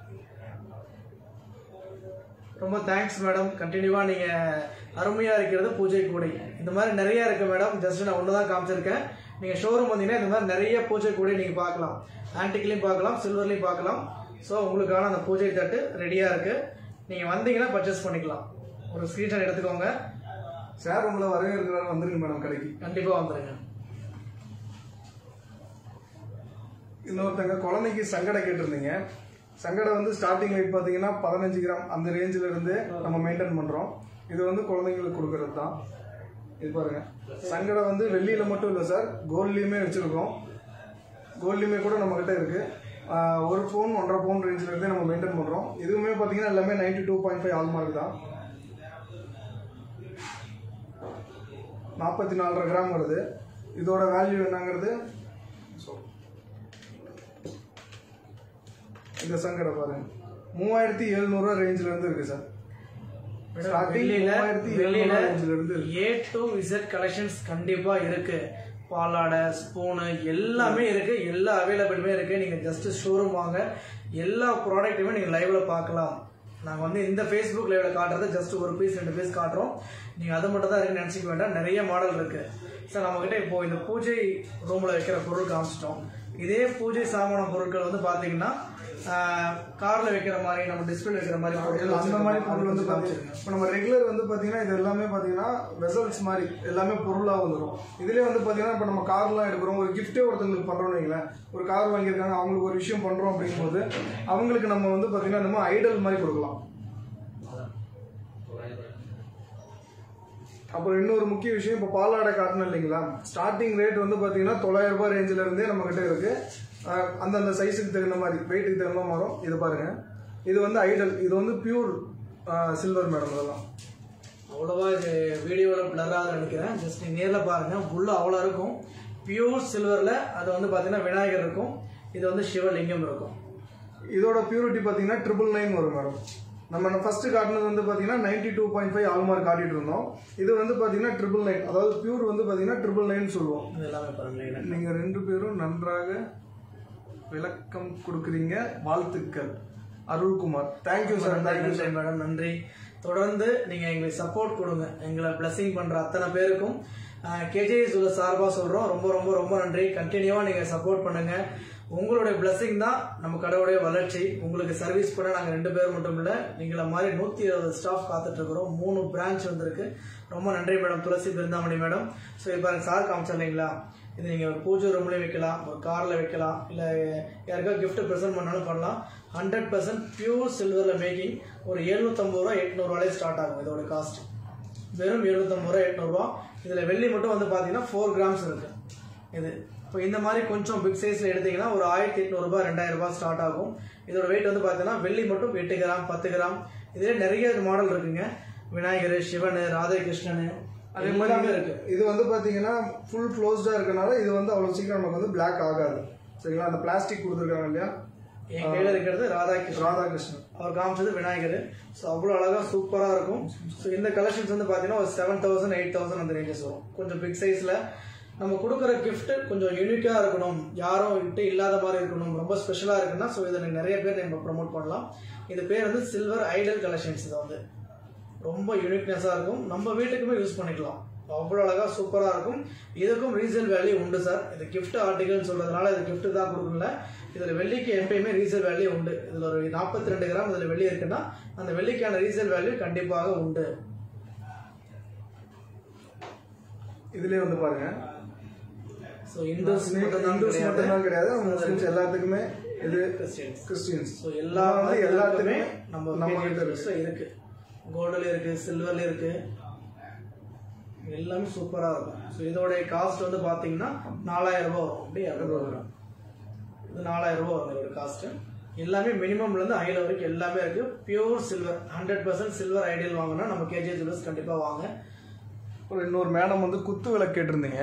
ரொம்ப தேங்க்ஸ் மேடம் கண்டினியூவாக நீங்கள் அருமையாக இருக்கிறது பூஜை கூடை இந்த மாதிரி நிறைய இருக்குது மேடம் ஜஸ்ட் நான் ஒன்று தான் காமிச்சிருக்கேன் நீங்கள் ஷோரூம் வந்தீங்கன்னா இந்த மாதிரி நிறைய பூஜை கூடை நீங்கள் பார்க்கலாம் ஆன்டிக்லையும் பார்க்கலாம் சில்வர்லையும் பார்க்கலாம் ஸோ உங்களுக்கான அந்த பூஜை தட்டு ரெடியாக இருக்குது நீங்கள் வந்தீங்கன்னா பர்ச்சேஸ் பண்ணிக்கலாம் ஒரு ஸ்க்ரீன்ஷாட் எடுத்துக்கோங்க சார் உங்களை வரவேற்கிறாரு வந்துருங்க மேடம் கடைக்கு கண்டிப்பாக வந்துடுங்க இன்னொருத்தங்க குழந்தைக்கு சங்கடை கேட்டிருந்தீங்க சங்கடை வந்து ஸ்டார்டிங் வெயிட் பார்த்தீங்கன்னா பதினஞ்சு கிராம் அந்த ரேஞ்சில் இருந்து நம்ம மெயின்டைன் பண்ணுறோம் இது வந்து குழந்தைங்களுக்கு கொடுக்கறது தான் இது பாருங்க சங்கடை வந்து வெள்ளியில் மட்டும் இல்லை சார் கோல்ட்லேயுமே வச்சுருக்கோம் கோல்ட்லேயுமே கூட நம்மக்கிட்ட இருக்கு ஆஹ் ஒரு பவுன் ஒன்றரை பவுன் ரேஞ்சில் இருந்தே நம்ம மெயின்டைன் பண்ணுறோம் இதுவுமே பார்த்தீங்கன்னா எல்லாமே ninety two point five hallmark தான் நாற்பத்தி நாலரை கிராம் வருது இதோட வேல்யூ என்னங்கிறது இந்த சங்கடை பாருங்க மூவாயிரத்தி எழுநூறுவா ரேஞ்சில் இருந்து இருக்கு சார் Starting வெளியில மூவாயிரத்தி வெளியில எழுநூறுவா ரேஞ்சில் இருந்து இருக்கு ஏ டு இசட் கலெக்ஷன்ஸ் கண்டிப்பா இருக்கு பாலாடை ஸ்பூனு எல்லாமே இருக்கு எல்லா அவைலபிளுமே இருக்கு நீங்க ஜஸ்ட் ஷோரூம் வாங்க எல்லா ப்ராடக்ட்டுமே நீங்க லைவ்ல பார்க்கலாம் நாங்க வந்து இந்த ஃபேஸ்புக் லைவ்ல காட்டுறது ஜஸ்ட் ஒரு பீஸ் ரெண்டு பீஸ் காட்டுறோம் நீங்க அதை மட்டும் தான் இருக்குன்னு நினைச்சுக்க வேண்டாம் நிறைய மாடல் இருக்கு சார் நம்ம கிட்ட இப்போ இந்த பூஜை ரூம்ல வைக்கிற பொருள் காமிச்சிட்டோம் இதே பூஜை சாமான பொருட்கள் வந்து பாத்தீங்கன்னா கார்ல வைக்கிற மாதிரி நம்ம டிஸ்பிளே வைக்கிற மாதிரி பொருட்கள் அந்த மாதிரி பொருள் வந்து காமிச்சிருக்கேன் பார்த்தீங்கன்னா இப்போ நம்ம ரெகுலர் வந்து பார்த்தீங்கன்னா இது எல்லாமே பார்த்தீங்கன்னா வெசல்ஸ் மாதிரி எல்லாமே பொருளாக வந்துடும் இதுலேயே வந்து பார்த்தீங்கன்னா இப்போ நம்ம கார்லாம் எடுக்கிறோம் ஒரு கிஃப்ட்டே ஒருத்தங்களுக்கு பண்ணுறோம்னு வைங்களேன் ஒரு கார் வாங்கியிருக்காங்க அவங்களுக்கு ஒரு விஷயம் பண்ணுறோம் அப்படிங்கும்போது அவங்களுக்கு நம்ம வந்து பார்த்தீங்கன்னா நம்ம ஐடல் மாதிரி கொடுக்கலாம் அப்புறம் இன்னொரு முக்கிய விஷயம் இப்போ பாலாடை காட்டணும் இல்லைங்களா ஸ்டார்டிங் ரேட் வந்து பார்த்தீங்கன்னா தொள்ளாயிரம் ரூபாய் ரேஞ்சில் இருந்தே நம்ம கிட்ட இருக்கு அஹ் அந்தந்த சைஸுக்கு தகுந்த மாதிரி வெயிட்டுக்கு தகுந்த மாதிரி வரும் இது பாருங்க இது வந்து ஐடல் இது வந்து பியூர் சில்வர் மேடம் இதெல்லாம் அவ்வளோவா இது வீடியோவில் பிளராக நினைக்கிறேன் ஜஸ்ட் நீ நேரில் பாருங்க உள்ள அவ்வளோ இருக்கும் பியூர் சில்வரில் அது வந்து பார்த்தீங்கன்னா விநாயகர் இருக்கும் இது வந்து சிவலிங்கம் இருக்கும் இதோட பியூரிட்டி பார்த்தீங்கன்னா ட்ரிபிள் நைன் வரும் மேடம் நம்ம ஃபர்ஸ்ட் காட்டினது வந்து பார்த்தீங்கன்னா ninety two point five hallmark காட்டிட்டு இருந்தோம் இது வந்து பார்த்தீங்கன்னா ட்ரிபிள் நைன் அதாவது பியூர் வந்து பார்த்தீங்கன்னா ட்ரிபிள் நைன் சொல்லுவோம் இது எல்லாமே பாருங்களேன் நீங்க ரெண்டு பேரும் நன்றாக விளக்கம் கொடுக்குறீங்க வாழ்த்துக்கள் அருள்குமார் தேங்க்யூ சார் தேங்க்யூ நன்றி மேடம் நன்றி தொடர்ந்து நீங்கள் எங்களுக்கு சப்போர்ட் கொடுங்க எங்களை பிளஸிங் பண்ணுற அத்தனை பேருக்கும் கேஜேஎஸ் உள்ள சார்பாக சொல்கிறோம் ரொம்ப ரொம்ப ரொம்ப நன்றி கண்டினியூவாக நீங்கள் சப்போர்ட் பண்ணுங்க உங்களுடைய பிளஸிங் தான் நம்ம கடையுடைய வளர்ச்சி உங்களுக்கு சர்வீஸ் பண்ண நாங்கள் ரெண்டு பேர் மட்டும் இல்லை நீங்கள மாதிரி நூற்றி இருபது ஸ்டாஃப் காத்துட்டு இருக்கிறோம் மூணு பிரான்ச் வந்திருக்கு ரொம்ப நன்றி madam Thulasi Brindamani madam so இப்போ எனக்கு சார் காமிச்சா இல்லைங்களா இது நீங்கள் ஒரு பூஜை ரூம்லேயும் வைக்கலாம் ஒரு காரில் வைக்கலாம் இல்லை யாருக்கா gift ப்ரெசென்ட் பண்ணாலும் பண்ணலாம் ஹண்ட்ரட் பர்சன்ட் பியூர் சில்வரில் மேக்கிங் ஒரு எழுநூத்தம்பது ரூபா எட்நூறுவாலே ஸ்டார்ட் ஆகும் இதோட காஸ்ட் வெறும் எழுநூத்தம்பது ரூபா எட்நூறுபா இதில் வெள்ளி மட்டும் வந்து பார்த்தீங்கன்னா ஃபோர் கிராம்ஸ் இருக்கு இது இப்போ இந்த மாதிரி கொஞ்சம் பிக் சைஸில் எடுத்தீங்கன்னா ஒரு ஆயிரத்தி எட்நூறுபா ரெண்டாயிரம் ரூபாய் ஸ்டார்ட் ஆகும் இதோட வெயிட் வந்து பார்த்தீங்கன்னா வெள்ளி மட்டும் எட்டு கிராம் பத்து கிராம் இதில் நிறைய மாடல் இருக்குங்க விநாயகர் சிவன் ராதாகிருஷ்ணன் அதே எல்லாமே மாதிரி இருக்கு இது வந்து பாத்தீங்கன்னா ஃபுல் க்ளோஸ்டா இருக்கனால இது வந்து அவ்வளவு சீக்கிரம் நமக்கு வந்து பிளாக் ஆகாது சரிங்களா அந்த பிளாஸ்டிக் கொடுத்துருக்காங்க இல்லையா என் கையில் இருக்கிறது ராதாகிருஷ்ணன் ராதாகிருஷ்ணன் அவர் காமிச்சது விநாயகர் ஸோ அவ்வளோ அழகாக சூப்பராக இருக்கும் ஸோ இந்த கலெக்ஷன்ஸ் வந்து பார்த்தீங்கன்னா ஒரு செவன் தௌசண்ட் எயிட் தௌசண்ட் அந்த ரேஞ்சஸ் வரும் கொஞ்சம் பிக் சைஸில் நம்ம கொடுக்குற gift கொஞ்சம் யூனிக்காக இருக்கணும் யாரும் கிட்ட இல்லாத மாதிரி இருக்கணும் ரொம்ப ஸ்பெஷலாக இருக்குன்னா ஸோ இதை நிறைய பேர் நம்ம ப்ரோமோட் பண்ணலாம் இது பேர் வந்து சில்வர் ஐடல் கலெக்ஷன்ஸ் இது வந்து ரொம்ப யூனிக்னஸாக இருக்கும் நம்ம வீட்டுக்குமே யூஸ் பண்ணிக்கலாம் அவ்வளோ அழகாக சூப்பராக இருக்கும் இதுக்கும் ரீசேல் வேல்யூ உண்டு சார் இது gift ஆர்டிகல்னு சொல்கிறதுனால இது gift தான் கொடுக்கல இதில் வெள்ளிக்கு எப்பயுமே ரீசேல் வேல்யூ உண்டு இதில் ஒரு நாற்பத்தி ரெண்டு கிராம் இதில் வெள்ளி இருக்குன்னா அந்த வெள்ளிக்கான ரீசேல் வேல்யூ கண்டிப்பாக உண்டு இதுலயே வந்து பாருங்க ஸோ இந்துஸ் மட்டும் இந்துஸ் மட்டும் தான் கிடையாது முஸ்லிம்ஸ் எல்லாத்துக்குமே இது கிறிஸ்டியன்ஸ் கிறிஸ்டியன்ஸ் ஸோ எல்லா வந்து எல்லாத்துக்குமே எல்லாத்துக்குமே நம்ம நம்ம நம்ம கிட்ட இருக்கு. இருக்கு கோல்டுல இருக்கு சில்வர்ல இருக்கு எல்லாமே சூப்பரா இருக்கும் ஸோ இதோடைய காஸ்ட் வந்து பாத்தீங்கன்னா நாலாயிரம் ரூபாய் வரும் அப்படியே இரநூறுவா வரும் இது நாலாயிரம் ரூபாய் வரும் இதோட காஸ்ட் எல்லாமே மினிமம்ல இருந்து ஹை வரைக்கும் எல்லாமே இருக்கு pure silver hundred percent silver ideal வாங்கினா நம்ம கேஜி ஜுவல்ஸ் கண்டிப்பா வாங்க ஒரு இன்னொரு மேடம் வந்து குத்து விளக்கு கேட்டிருந்தீங்க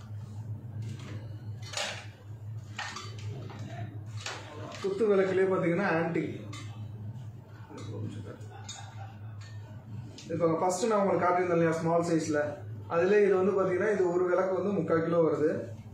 குத்து விளக்குலயே பாத்தீங்கன்னா ஆன்டி இப்போ ஃபர்ஸ்ட் நான் உங்களுக்கு காட்டியிருந்தேன் இல்லையா ஸ்மால் சைஸ்ல அதுல இது வந்து பாத்தீங்கன்னா இது ஒரு விளக்கு வந்து முக்கால் கிலோ வருது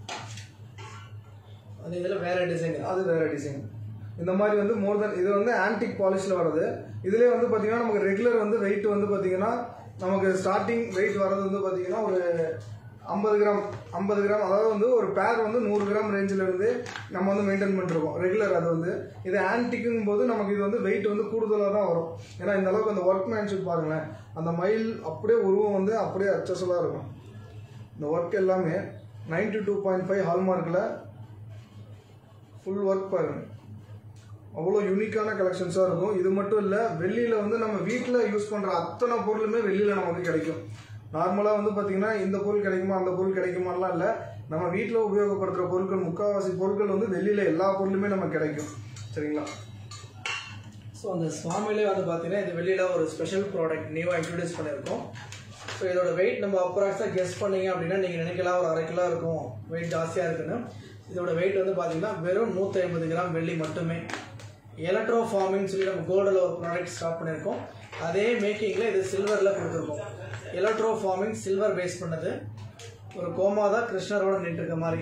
அது இதுல வேற டிசைன் அது வேற டிசைன் இந்த மாதிரி வந்து மோர் தென் இது வந்து ஆன்டிக் பாலிஷ்ல வருது இதுலயே வந்து பாத்தீங்கன்னா நமக்கு ரெகுலர் வந்து வெயிட் வந்து பாத்தீங்கன்னா நமக்கு ஸ்டார்டிங் வெயிட் வர்றது வந்து பாத்தீங்கன்னா ஒரு ஐம்பது கிராம் ஐம்பது கிராம் அதாவது வந்து ஒரு பேர் வந்து நூறு கிராம் ரேஞ்சில் இருந்து நம்ம வந்து மெயின்டைன் பண்ணிருக்கோம் ரெகுலர் அது வந்து இது ஆன்டிக்குங்கும் போது நமக்கு இது வந்து வெயிட் வந்து கூடுதலாக தான் வரும் ஏன்னா இந்த அளவுக்கு அந்த ஒர்க் மேன்ஷிப் பாருங்களேன் அந்த மயில் அப்படியே உருவம் வந்து அப்படியே அச்சசலாக இருக்கும் இந்த ஒர்க் எல்லாமே நைன்டி டூ பாயிண்ட் ஃபைவ் ஹால்மார்க்கில் ஃபுல் ஒர்க் பாருங்க அவ்வளோ யூனிக்கான கலெக்ஷன்ஸாக இருக்கும் இது மட்டும் இல்லை வெளியில் வந்து நம்ம வீட்டில் யூஸ் பண்ணுற அத்தனை பொருளுமே வெளியில் நமக்கு கிடைக்கும் நார்மலாக வந்து பார்த்தீங்கன்னா இந்த பொருள் கிடைக்குமா அந்த பொருள் கிடைக்குமாலாம் இல்லை நம்ம வீட்டில் உபயோகப்படுத்துகிற பொருட்கள் முக்கால்வாசி பொருட்கள் வந்து வெளியில் எல்லா பொருளுமே நமக்கு கிடைக்கும் சரிங்களா ஸோ அந்த சுவாமிலே வந்து பார்த்தீங்கன்னா இது வெளியில் ஒரு ஸ்பெஷல் ப்ராடக்ட் நியூவாக இன்ட்ரடியூஸ் பண்ணியிருக்கோம் ஸோ இதோட வெயிட் நம்ம அப்ராக்ஸாக கெஸ் பண்ணீங்க அப்படின்னா நீங்கள் நினைக்கலாம் ஒரு அரை கிலோ இருக்கும் வெயிட் ஜாஸ்தியாக இருக்குன்னு இதோட வெயிட் வந்து பார்த்தீங்கன்னா வெறும் நூற்றி ஐம்பது கிராம் வெள்ளி மட்டுமே எலக்ட்ரோ ஃபார்மிங் சொல்லி நம்ம கோல்டில் ஒரு ப்ராடக்ட் ஸ்டார்ட் பண்ணியிருக்கோம் அதே மேக்கிங்கில் இது சில்வரில் கொடுத்துருக்கோம் எலக்ட்ரோ ஃபார்மிங் சில்வர் பேஸ் பண்ணது ஒரு கோமாதா கிருஷ்ணரோட நின்றுருக்க மாதிரி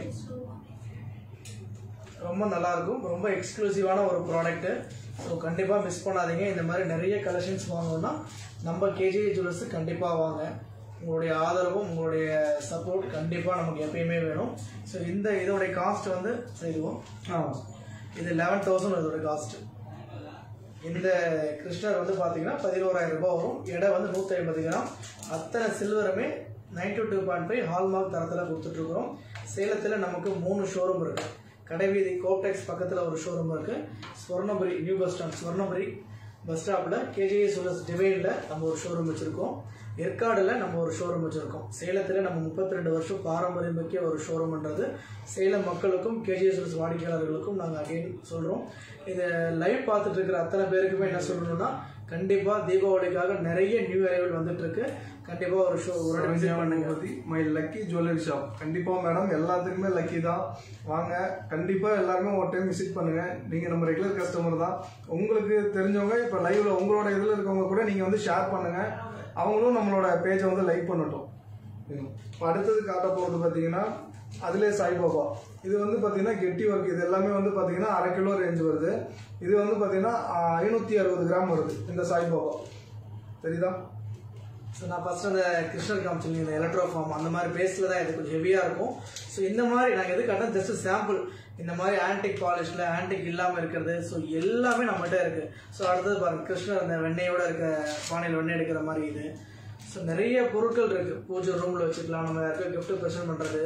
ரொம்ப நல்லா இருக்கும் ரொம்ப எக்ஸ்க்ளூசிவான ஒரு ப்ராடக்ட்டு ஸோ கண்டிப்பாக மிஸ் பண்ணாதீங்க இந்த மாதிரி நிறைய கலெக்ஷன்ஸ் வாங்கணும்னா நம்ம கேஜி ஜுவல்ஸ் கண்டிப்பாக வாங்க உங்களுடைய ஆதரவும் உங்களுடைய சப்போர்ட் கண்டிப்பாக நமக்கு எப்பயுமே வேணும் ஸோ இந்த இதோடைய காஸ்ட் வந்து செய்வோம் ஆ இது லெவன் தௌசண்ட் இதோட காஸ்ட் இந்த கிருஷ்ணர் வந்து பார்த்தீங்கன்னா பதினோராயிரம் ரூபாய் வரும் எடை வந்து நூற்றி ஐம்பது கிராம் அத்தனை சில்வருமே ninety two point five hallmark தரத்தில் கொடுத்துட்ருக்குறோம் சேலத்தில் நமக்கு மூணு ஷோரூம் இருக்கு கடைவீதி கோப்டெக்ஸ் பக்கத்தில் ஒரு ஷோரூம் இருக்கு Swarnapuri new bus stand Swarnapuri bus ஸ்டாப்பில் கேஜிஎஸ் உலஸ் டிவைனில் நம்ம ஒரு ஷோரூம் வச்சுருக்கோம் ஏற்காடில் நம்ம ஒரு ஷோரூம் வச்சுருக்கோம் சேலத்தில் நம்ம முப்பத்தி ரெண்டு வருஷம் பாரம்பரியம் மிக்க ஒரு ஷோரூம்ன்றது சேலம் மக்களுக்கும் கேஜிஎஸ் வாடிக்கையாளர்களுக்கும் நாங்கள் அகைன் சொல்கிறோம் இதை லைவ் பார்த்துட்டு இருக்கிற அத்தனை பேருக்குமே என்ன சொல்லணும்னா கண்டிப்பாக தீபாவளிக்காக நிறைய நியூ அரைவல் வந்துட்டு இருக்கு கண்டிப்பாக ஒரு ஷோ ஒரு இடம் visit பண்ணுங்க மை லக்கி ஜுவல்லரி ஷாப் கண்டிப்பா மேடம் எல்லாத்துக்குமே லக்கி தான் வாங்க கண்டிப்பா எல்லாருமே ஒரு டைம் விசிட் பண்ணுங்க நீங்க நம்ம ரெகுலர் கஸ்டமர் தான் உங்களுக்கு தெரிஞ்சவங்க இப்ப லைவ்ல உங்களோட இதுல இருக்கவங்க கூட நீங்க வந்து ஷேர் பண்ணுங்க அவங்களும் நம்மளோட பேஜை வந்து லைக் பண்ணட்டும் இப்போ அடுத்தது காட்ட போகிறது பார்த்தீங்கன்னா அதிலே சாய்பாபா இது வந்து பார்த்தீங்கன்னா கெட்டி ஒர்க் இது எல்லாமே வந்து பார்த்தீங்கன்னா அரை கிலோ ரேஞ்ச் வருது இது வந்து பார்த்தீங்கன்னா ஐநூற்றி அறுபது கிராம் வருது இந்த சாய்பாபா தெரியுதா ஸோ நான் ஃபர்ஸ்ட் அந்த கிருஷ்ணர் காமிச்சிருந்தேன் இந்த எலக்ட்ரோ ஃபார்ம் அந்த மாதிரி பேஸில் தான் இது கொஞ்சம் ஹெவியாக இருக்கும் ஸோ இந்த மாதிரி நாங்கள் எது காட்டினா ஜஸ்ட் சாம்பிள் இந்த மாதிரி ஆன்டிக் பாலிஷில் ஆன்டிக் இல்லாமல் இருக்கிறது ஸோ எல்லாமே நம்மகிட்ட இருக்குது ஸோ அடுத்தது பாருங்க கிருஷ்ணர் அந்த வெண்ணெயோட இருக்க பானையில் வெண்ணெய் எடுக்கிற மாதிரி இது ஸோ நிறைய பொருட்கள் இருக்குது பூஜை ரூமில் வச்சுக்கலாம் நம்ம யாருக்கும் gift ப்ரெசென்ட் பண்ணுறது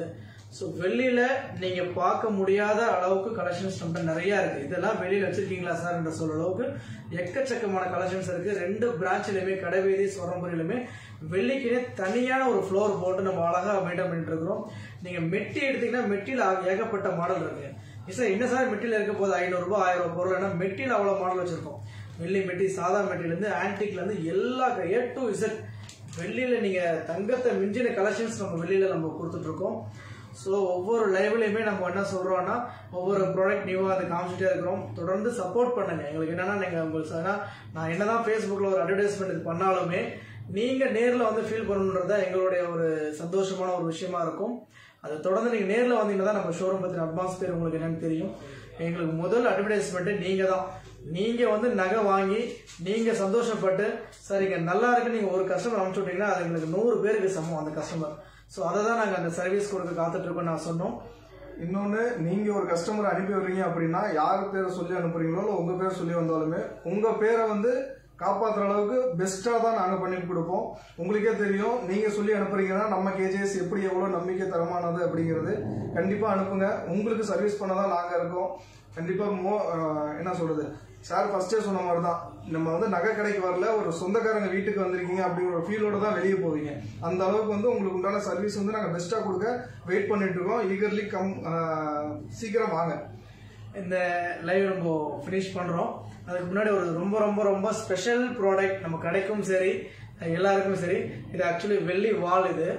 ஸோ வெளியில நீங்க பார்க்க முடியாத அளவுக்கு கலெக்ஷன்ஸ் நம்ம நிறைய இருக்கு இதெல்லாம் வெளியில வச்சிருக்கீங்களா சார் என்ற சொல்ற அளவுக்கு எக்கச்சக்கமான கலெக்ஷன்ஸ் இருக்கு ரெண்டு பிரான்ச்லயுமே கடைவீதி சொரம்புரியிலுமே வெள்ளிக்கினே தனியான ஒரு ஃப்ளோர் போட்டு நம்ம அழகா மெயின்டைன் பண்ணிட்டு இருக்கிறோம் நீங்க மெட்டி எடுத்தீங்கன்னா மெட்டியில் ஏகப்பட்ட மாடல் இருக்கு சார் என்ன சார் மெட்டியில் இருக்க போது ஐநூறு ரூபாய் ஆயிரம் ரூபாய் பொருள் ஏன்னா மெட்டியில் அவ்வளோ மாடல் வச்சிருக்கோம் வெள்ளி மெட்டி சாதா மெட்டிலேருந்து ஆன்டிக்லேருந்து எல்லா ஏ டு இசட் வெள்ளியில் நீங்கள் தங்கத்தை மிஞ்சின கலெக்ஷன்ஸ் நம்ம வெளியில் நம்ம கொடுத்துட்ருக்கோம் ஸோ ஒவ்வொரு லைவ்லையுமே நம்ம என்ன சொல்கிறோம்னா ஒவ்வொரு ப்ராடக்ட் நியூவாக அதை காமிச்சிட்டே இருக்கிறோம் தொடர்ந்து சப்போர்ட் பண்ணுங்க எங்களுக்கு என்னன்னா நீங்கள் உங்களுக்கு ஏன்னா நான் என்னதான் ஃபேஸ்புக்கில் ஒரு அட்வர்டைஸ்மெண்ட் இது பண்ணாலுமே நீங்கள் நேரில் வந்து ஃபீல் பண்ணணுன்றது தான் எங்களுடைய ஒரு சந்தோஷமான ஒரு விஷயமா இருக்கும் அதை தொடர்ந்து நீங்கள் நேரில் வந்தீங்கன்னா தான் நம்ம ஷோரூம் பற்றின அட்மாஸ்பியர் உங்களுக்கு என்னன்னு தெரியும் எங்களுக்கு முதல் அட்வர்டைஸ்மெண்ட்டு நீங்கள் தான் நீங்கள் வந்து நகை வாங்கி நீங்கள் சந்தோஷப்பட்டு சரிங்க நல்லா இருக்கு நீங்கள் ஒரு கஸ்டமர் அனுப்பிச்சு விட்டீங்கன்னா அது எங்களுக்கு நூறு பேருக்கு சமம் அந்த கஸ்டமர் ஸோ அதை தான் நாங்கள் அந்த சர்வீஸ் கொடுக்க காத்துட்டு இருக்கோம் நான் சொன்னோம் இன்னொன்று நீங்கள் ஒரு கஸ்டமர் அனுப்பி விடுறீங்க அப்படின்னா யார் பேரை சொல்லி அனுப்புறீங்களோ இல்லை உங்கள் பேர் சொல்லி வந்தாலுமே உங்கள் பேரை வந்து காப்பாற்றுற அளவுக்கு பெஸ்ட்டாக தான் நாங்கள் பண்ணி கொடுப்போம் உங்களுக்கே தெரியும் நீங்கள் சொல்லி அனுப்புறீங்கன்னா நம்ம கேஜிஎஸ் எப்படி எவ்வளோ நம்பிக்கை தரமானது அப்படிங்கிறது கண்டிப்பாக அனுப்புங்க உங்களுக்கு சர்வீஸ் பண்ண தான் நாங்கள் இருக்கோம் கண்டிப்பாக மோ ஆஹ் என்ன சொல்கிறது சார் ஃபர்ஸ்டே சொன்ன மாதிரி தான் நம்ம வந்து நகை கடைக்கு வரல ஒரு சொந்தக்காரங்க வீட்டுக்கு வந்திருக்கீங்க அப்படிங்கிற ஒரு ஃபீலோட தான் வெளியே போவீங்க அந்த அளவுக்கு வந்து உங்களுக்கு உண்டான சர்வீஸ் வந்து நாங்கள் பெஸ்ட்டாக கொடுக்க வெயிட் பண்ணிட்டு இருக்கோம் ஈகர்லி கம் ஆஹ் சீக்கிரம் வாங்க இந்த லைவ் நம்ம ஃபினிஷ் பண்ணுறோம் அதுக்கு முன்னாடி ஒரு ரொம்ப ரொம்ப ரொம்ப ஸ்பெஷல் ப்ராடக்ட் நம்ம கடைக்கும் சரி எல்லாருக்கும் சரி இது ஆக்சுவலி வெள்ளி வால் இது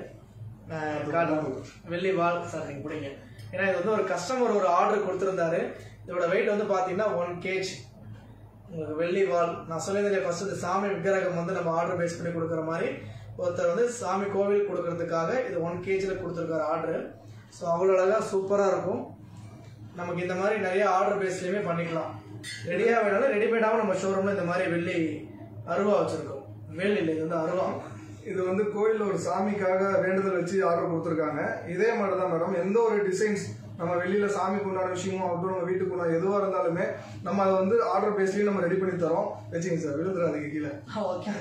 அஹ் காட்டுறேன். வெள்ளி வால் சார் நீங்கள் பிடிங்க ஏன்னா இது வந்து ஒரு கஸ்டமர் ஒரு ஆர்டர் கொடுத்துருந்தாரு இதோட வெயிட் வந்து பார்த்தீங்கன்னா ஒன் கேஜ் உங்களுக்கு வெள்ளி வால் நான் சொல்லியிருந்தேன் ஃபர்ஸ்ட் இந்த சாமி விக்கிரகம் வந்து நம்ம ஆர்டர் பேஸ் பண்ணி கொடுக்குற மாதிரி ஒருத்தர் வந்து சாமி கோவில் கொடுக்கறதுக்காக இது ஒன் கேஜியில் கொடுத்துருக்காரு ஆர்டர் ஸோ அவ்வளோ அழகாக சூப்பராக இருக்கும் நமக்கு இந்த மாதிரி நிறைய ஆர்டர் பேஸ்லயுமே பண்ணிக்கலாம் ரெடியா வேணாலும் ரெடிமேடாவும் நம்ம ஷோரூம்ல இந்த மாதிரி வெள்ளி அருவா வச்சிருக்கோம் வேல் இல்லை இது வந்து அருவா இது வந்து கோயில்ல ஒரு சாமிக்காக வேண்டுதல் வச்சு ஆர்டர் கொடுத்துருக்காங்க இதே மாதிரி தான் மேடம் எந்த ஒரு டிசைன்ஸ் நம்ம வெளியில சாமிக்கு உண்டான விஷயமும் ஆகட்டும் நம்ம வீட்டுக்கு உண்டான எதுவாக இருந்தாலுமே நம்ம அதை வந்து ஆர்டர் பேஸ்லயும் நம்ம ரெடி பண்ணி தரோம் வச்சுங்க சார் விழுந்துடாதீங்க கீழே ஓகே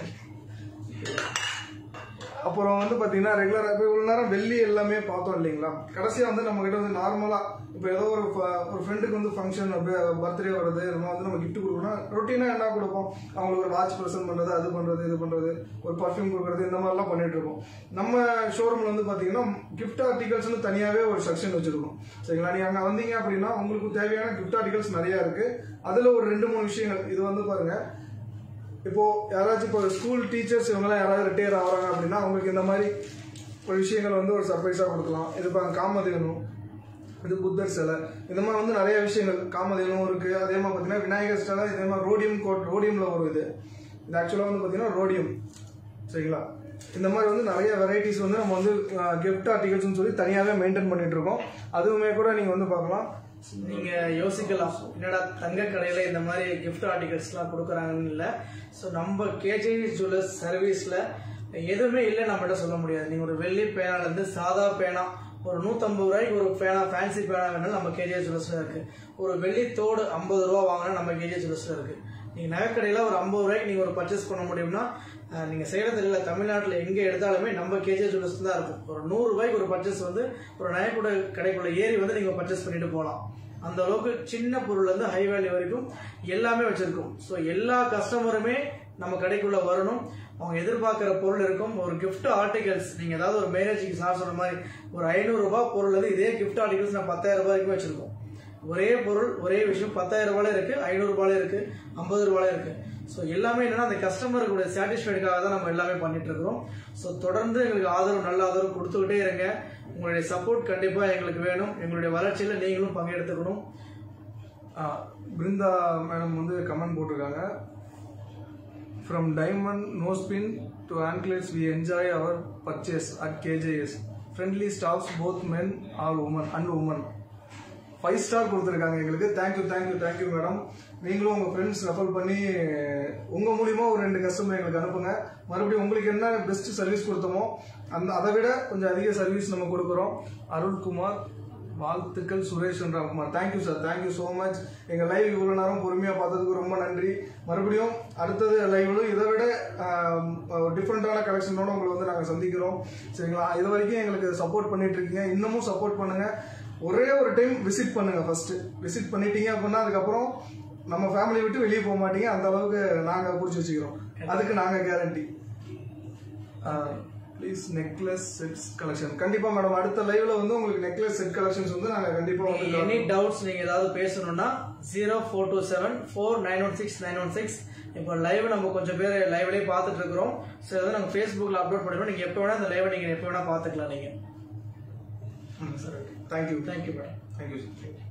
அப்புறம் வந்து பாத்தீங்கன்னா ரெகுலரா இப்போ இவ்வளவு நேரம் வெள்ளி எல்லாமே பார்த்தோம் இல்லைங்களா கடைசியா வந்து நம்ம கிட்ட வந்து நார்மலா இப்போ ஏதோ ஒரு ஃப- ஒரு ஃப்ரெண்டுக்கு வந்து ஃபங்க்ஷன் பர்த்டே வருது நம்ம வந்து நம்ம கிஃப்ட் கொடுக்கணும் ரொட்டீனா என்ன கொடுப்போம் அவங்களுக்கு ஒரு வாட்ச் ப்ரெசென்ட் பண்றது அது பண்றது இது பண்றது ஒரு பர்ஃப்யூம் கொடுக்கறது இந்த மாதிரிலாம் பண்ணிட்டு இருக்கோம் நம்ம ஷோரூம்ல வந்து பாத்தீங்கன்னா கிஃப்ட் ஆர்டிகல்ஸ்னு தனியாவே ஒரு செக்ஷன் வச்சிருக்கோம் சரிங்களா நீங்க அங்க வந்தீங்க அப்படின்னா உங்களுக்கு தேவையான கிஃப்ட் ஆர்டிகல்ஸ் நிறைய இருக்கு அதுல ஒரு ரெண்டு மூணு விஷயங்கள் இது வந்து பாருங்க இப்போ யாராச்சும் இப்போ ஸ்கூல் டீச்சர்ஸ் இவங்கெல்லாம் யாராவது ரிட்டையர் ஆகுறாங்க அப்படின்னா அவங்களுக்கு இந்த மாதிரி ஒரு விஷயங்கள் வந்து ஒரு சர்ப்ரைஸாக கொடுக்கலாம் இது இப்போ காமதேனு இது புத்தர் சிலை இந்த மாதிரி வந்து நிறைய விஷயங்கள் காமதேனும் இருக்கு அதே மாதிரி பார்த்தீங்கன்னா விநாயகர் சிலை இதே மாதிரி ரோடியம் கோட் ரோடியம்ல வரும் இது இது ஆக்சுவலாக வந்து பார்த்தீங்கன்னா ரோடியம் சரிங்களா இந்த மாதிரி வந்து நிறைய வெரைட்டிஸ் வந்து நம்ம வந்து கிஃப்ட் ஆர்டிகல்ஸ்னு சொல்லி தனியாகவே மெயின்டைன் பண்ணிட்டு இருக்கோம் அதுவுமே கூட நீங்கள் வந்து பார்க்கலாம் நீங்க யோசிக்கலாம் என்னடா தங்க கடையில இந்த மாதிரி gift ஆர்டிகல்ஸ் எல்லாம் கொடுக்குறாங்கன்னு இல்ல ஸோ நம்ம கேஜி ஜுவல்லர்ஸ் சர்வீஸ்ல எதுவுமே இல்லை நம்மகிட்ட சொல்ல முடியாது நீங்க ஒரு வெள்ளி பேனால இருந்து சாதா பேனா ஒரு நூத்தம்பது ரூபாய்க்கு ஒரு பேனா ஃபேன்சி பேனா வேணாலும் நம்ம கேஜிஎஸ் ஜுவல்லர்ஸ்ல இருக்கு ஒரு வெள்ளி தோடு ஐம்பது ரூபா வாங்கினா நம்ம கேஜிஎஸ் ஜுவல்லர்ஸ்ல இருக்கு நீங்க நகைக்கடையில ஒரு ஐம்பது ரூபாய்க்கு நீங்க ஒரு பர்ச்சேஸ் பண்ண முடியும்னா அஹ், நீங்க சேலத்தில் இல்லை தமிழ்நாட்டில் எங்க எடுத்தாலுமே நம்ம கேஜிஎஸ் ஜுவல்லர்ஸ் தான் இருக்கும் ஒரு நூறு ரூபாய்க்கு ஒரு பர்ச்சேஸ் வந்து ஒரு நகைக்கூட கடைக்குள்ள ஏறி வந்து நீங்க பர்ச்சேஸ் பண்ணிட்டு போகலாம் அந்த அளவுக்கு சின்ன பொருள்ல இருந்து ஹை வேல்யூ வரைக்கும் எல்லாமே வச்சிருக்கோம் ஸோ எல்லா கஸ்டமருமே நம்ம கடைக்குள்ள வரணும் அவங்க எதிர்பார்க்கிற பொருள் இருக்கும் ஒரு gift ஆர்டிகல்ஸ் நீங்க ஏதாவது ஒரு மேரேஜுக்கு சார் சொன்ன மாதிரி ஒரு ஐநூறு ரூபாய் பொருள் வந்து இதே gift ஆர்டிகல்ஸ் நான் பத்தாயிரம் ரூபாய் வரைக்கும் வச்சிருக்கோம் ஒரே பொருள் ஒரே விஷயம் பத்தாயிரம் ரூபாயில இருக்கு ஐநூறு ரூபாயில இருக்கு ஐம்பது ரூபாயில இருக்கு ஸோ எல்லாமே என்னன்னா அந்த கஸ்டமருடைய சாட்டிஸ்ஃபைடுக்காக தான் நம்ம எல்லாமே பண்ணிட்டு இருக்கிறோம் ஸோ தொடர்ந்து எங்களுக்கு ஆதரவு நல்ல ஆதரவு கொடுத்துக்கிட்டே இருங்க உங்களுடைய சப்போர்ட் கண்டிப்பா எங்களுக்கு வேணும் எங்களுடைய வளர்ச்சியில நீங்களும் பங்கெடுத்துக்கணும் ஆஹ் பிருந்தா மேடம் வந்து கமெண்ட் போட்டிருக்காங்க from diamond nose pin to anklets we enjoy our purchase at KJS friendly staffs both men or women and women five star கொடுத்துருக்காங்க எங்களுக்கு தேங்க்யூ தேங்க்யூ தேங்க்யூ மேடம் நீங்களும் உங்கள் ஃப்ரெண்ட்ஸ் ரெஃபர் பண்ணி உங்கள் மூலியமா ஒரு ரெண்டு கஸ்டமர் எங்களுக்கு அனுப்புங்க மறுபடியும் உங்களுக்கு என்ன பெஸ்ட் சர்வீஸ் கொடுத்தோமோ அந்த அதை விட கொஞ்சம் அதிக சர்வீஸ் நம்ம கொடுக்குறோம் அருள்குமார் வாழ்த்துக்கள் Suresh Ramkumar thank you sir thank you so much எங்கள் லைவ் இவ்வளோ நேரம் பொறுமையாக பார்த்ததுக்கு ரொம்ப நன்றி மறுபடியும் அடுத்தது லைவ்லும் இதை விட டிஃப்ரெண்ட்டான கலெக்ஷனோட உங்களை வந்து நாங்கள் சந்திக்கிறோம் சரிங்களா இது வரைக்கும் எங்களுக்கு சப்போர்ட் பண்ணிட்டு இருக்கீங்க இன்னமும் சப்போர்ட் பண்ணுங்க ஒரே ஒரு டைம் விசிட் பண்ணுங்க ஃபர்ஸ்ட் விசிட் பண்ணிட்டீங்க அப்படின்னா அதுக்கப்புறம் நம்ம ஃபேமிலி விட்டு வெளியே போக மாட்டீங்க அந்த அளவுக்கு நாங்கள் பிடிச்சி வச்சுக்கிறோம் அதுக்கு நாங்கள் guarantee please necklace sets collection கண்டிப்பா மேடம் அடுத்த லைவ்ல வந்து உங்களுக்கு நெக்லஸ் செட் கலெக்ஷன்ஸ் வந்து நாங்க கண்டிப்பா வந்து எனி டவுட்ஸ் நீங்க ஏதாவது பேசணும்னா zero four two seven four nine one six nine one six இப்போ லைவ் நம்ம கொஞ்சம் பேர் லைவ்லேயே பார்த்துட்டு இருக்கிறோம் ஸோ அதை நாங்கள் ஃபேஸ்புக்கில் அப்லோட் பண்ணிடுவோம் நீங்கள் எப்போ வேணால் அந்த லைவை நீங்கள் எப்போ வேணால் பார்த்துக்கலாம் நீங்கள் sir thank you thank you madam thank you sir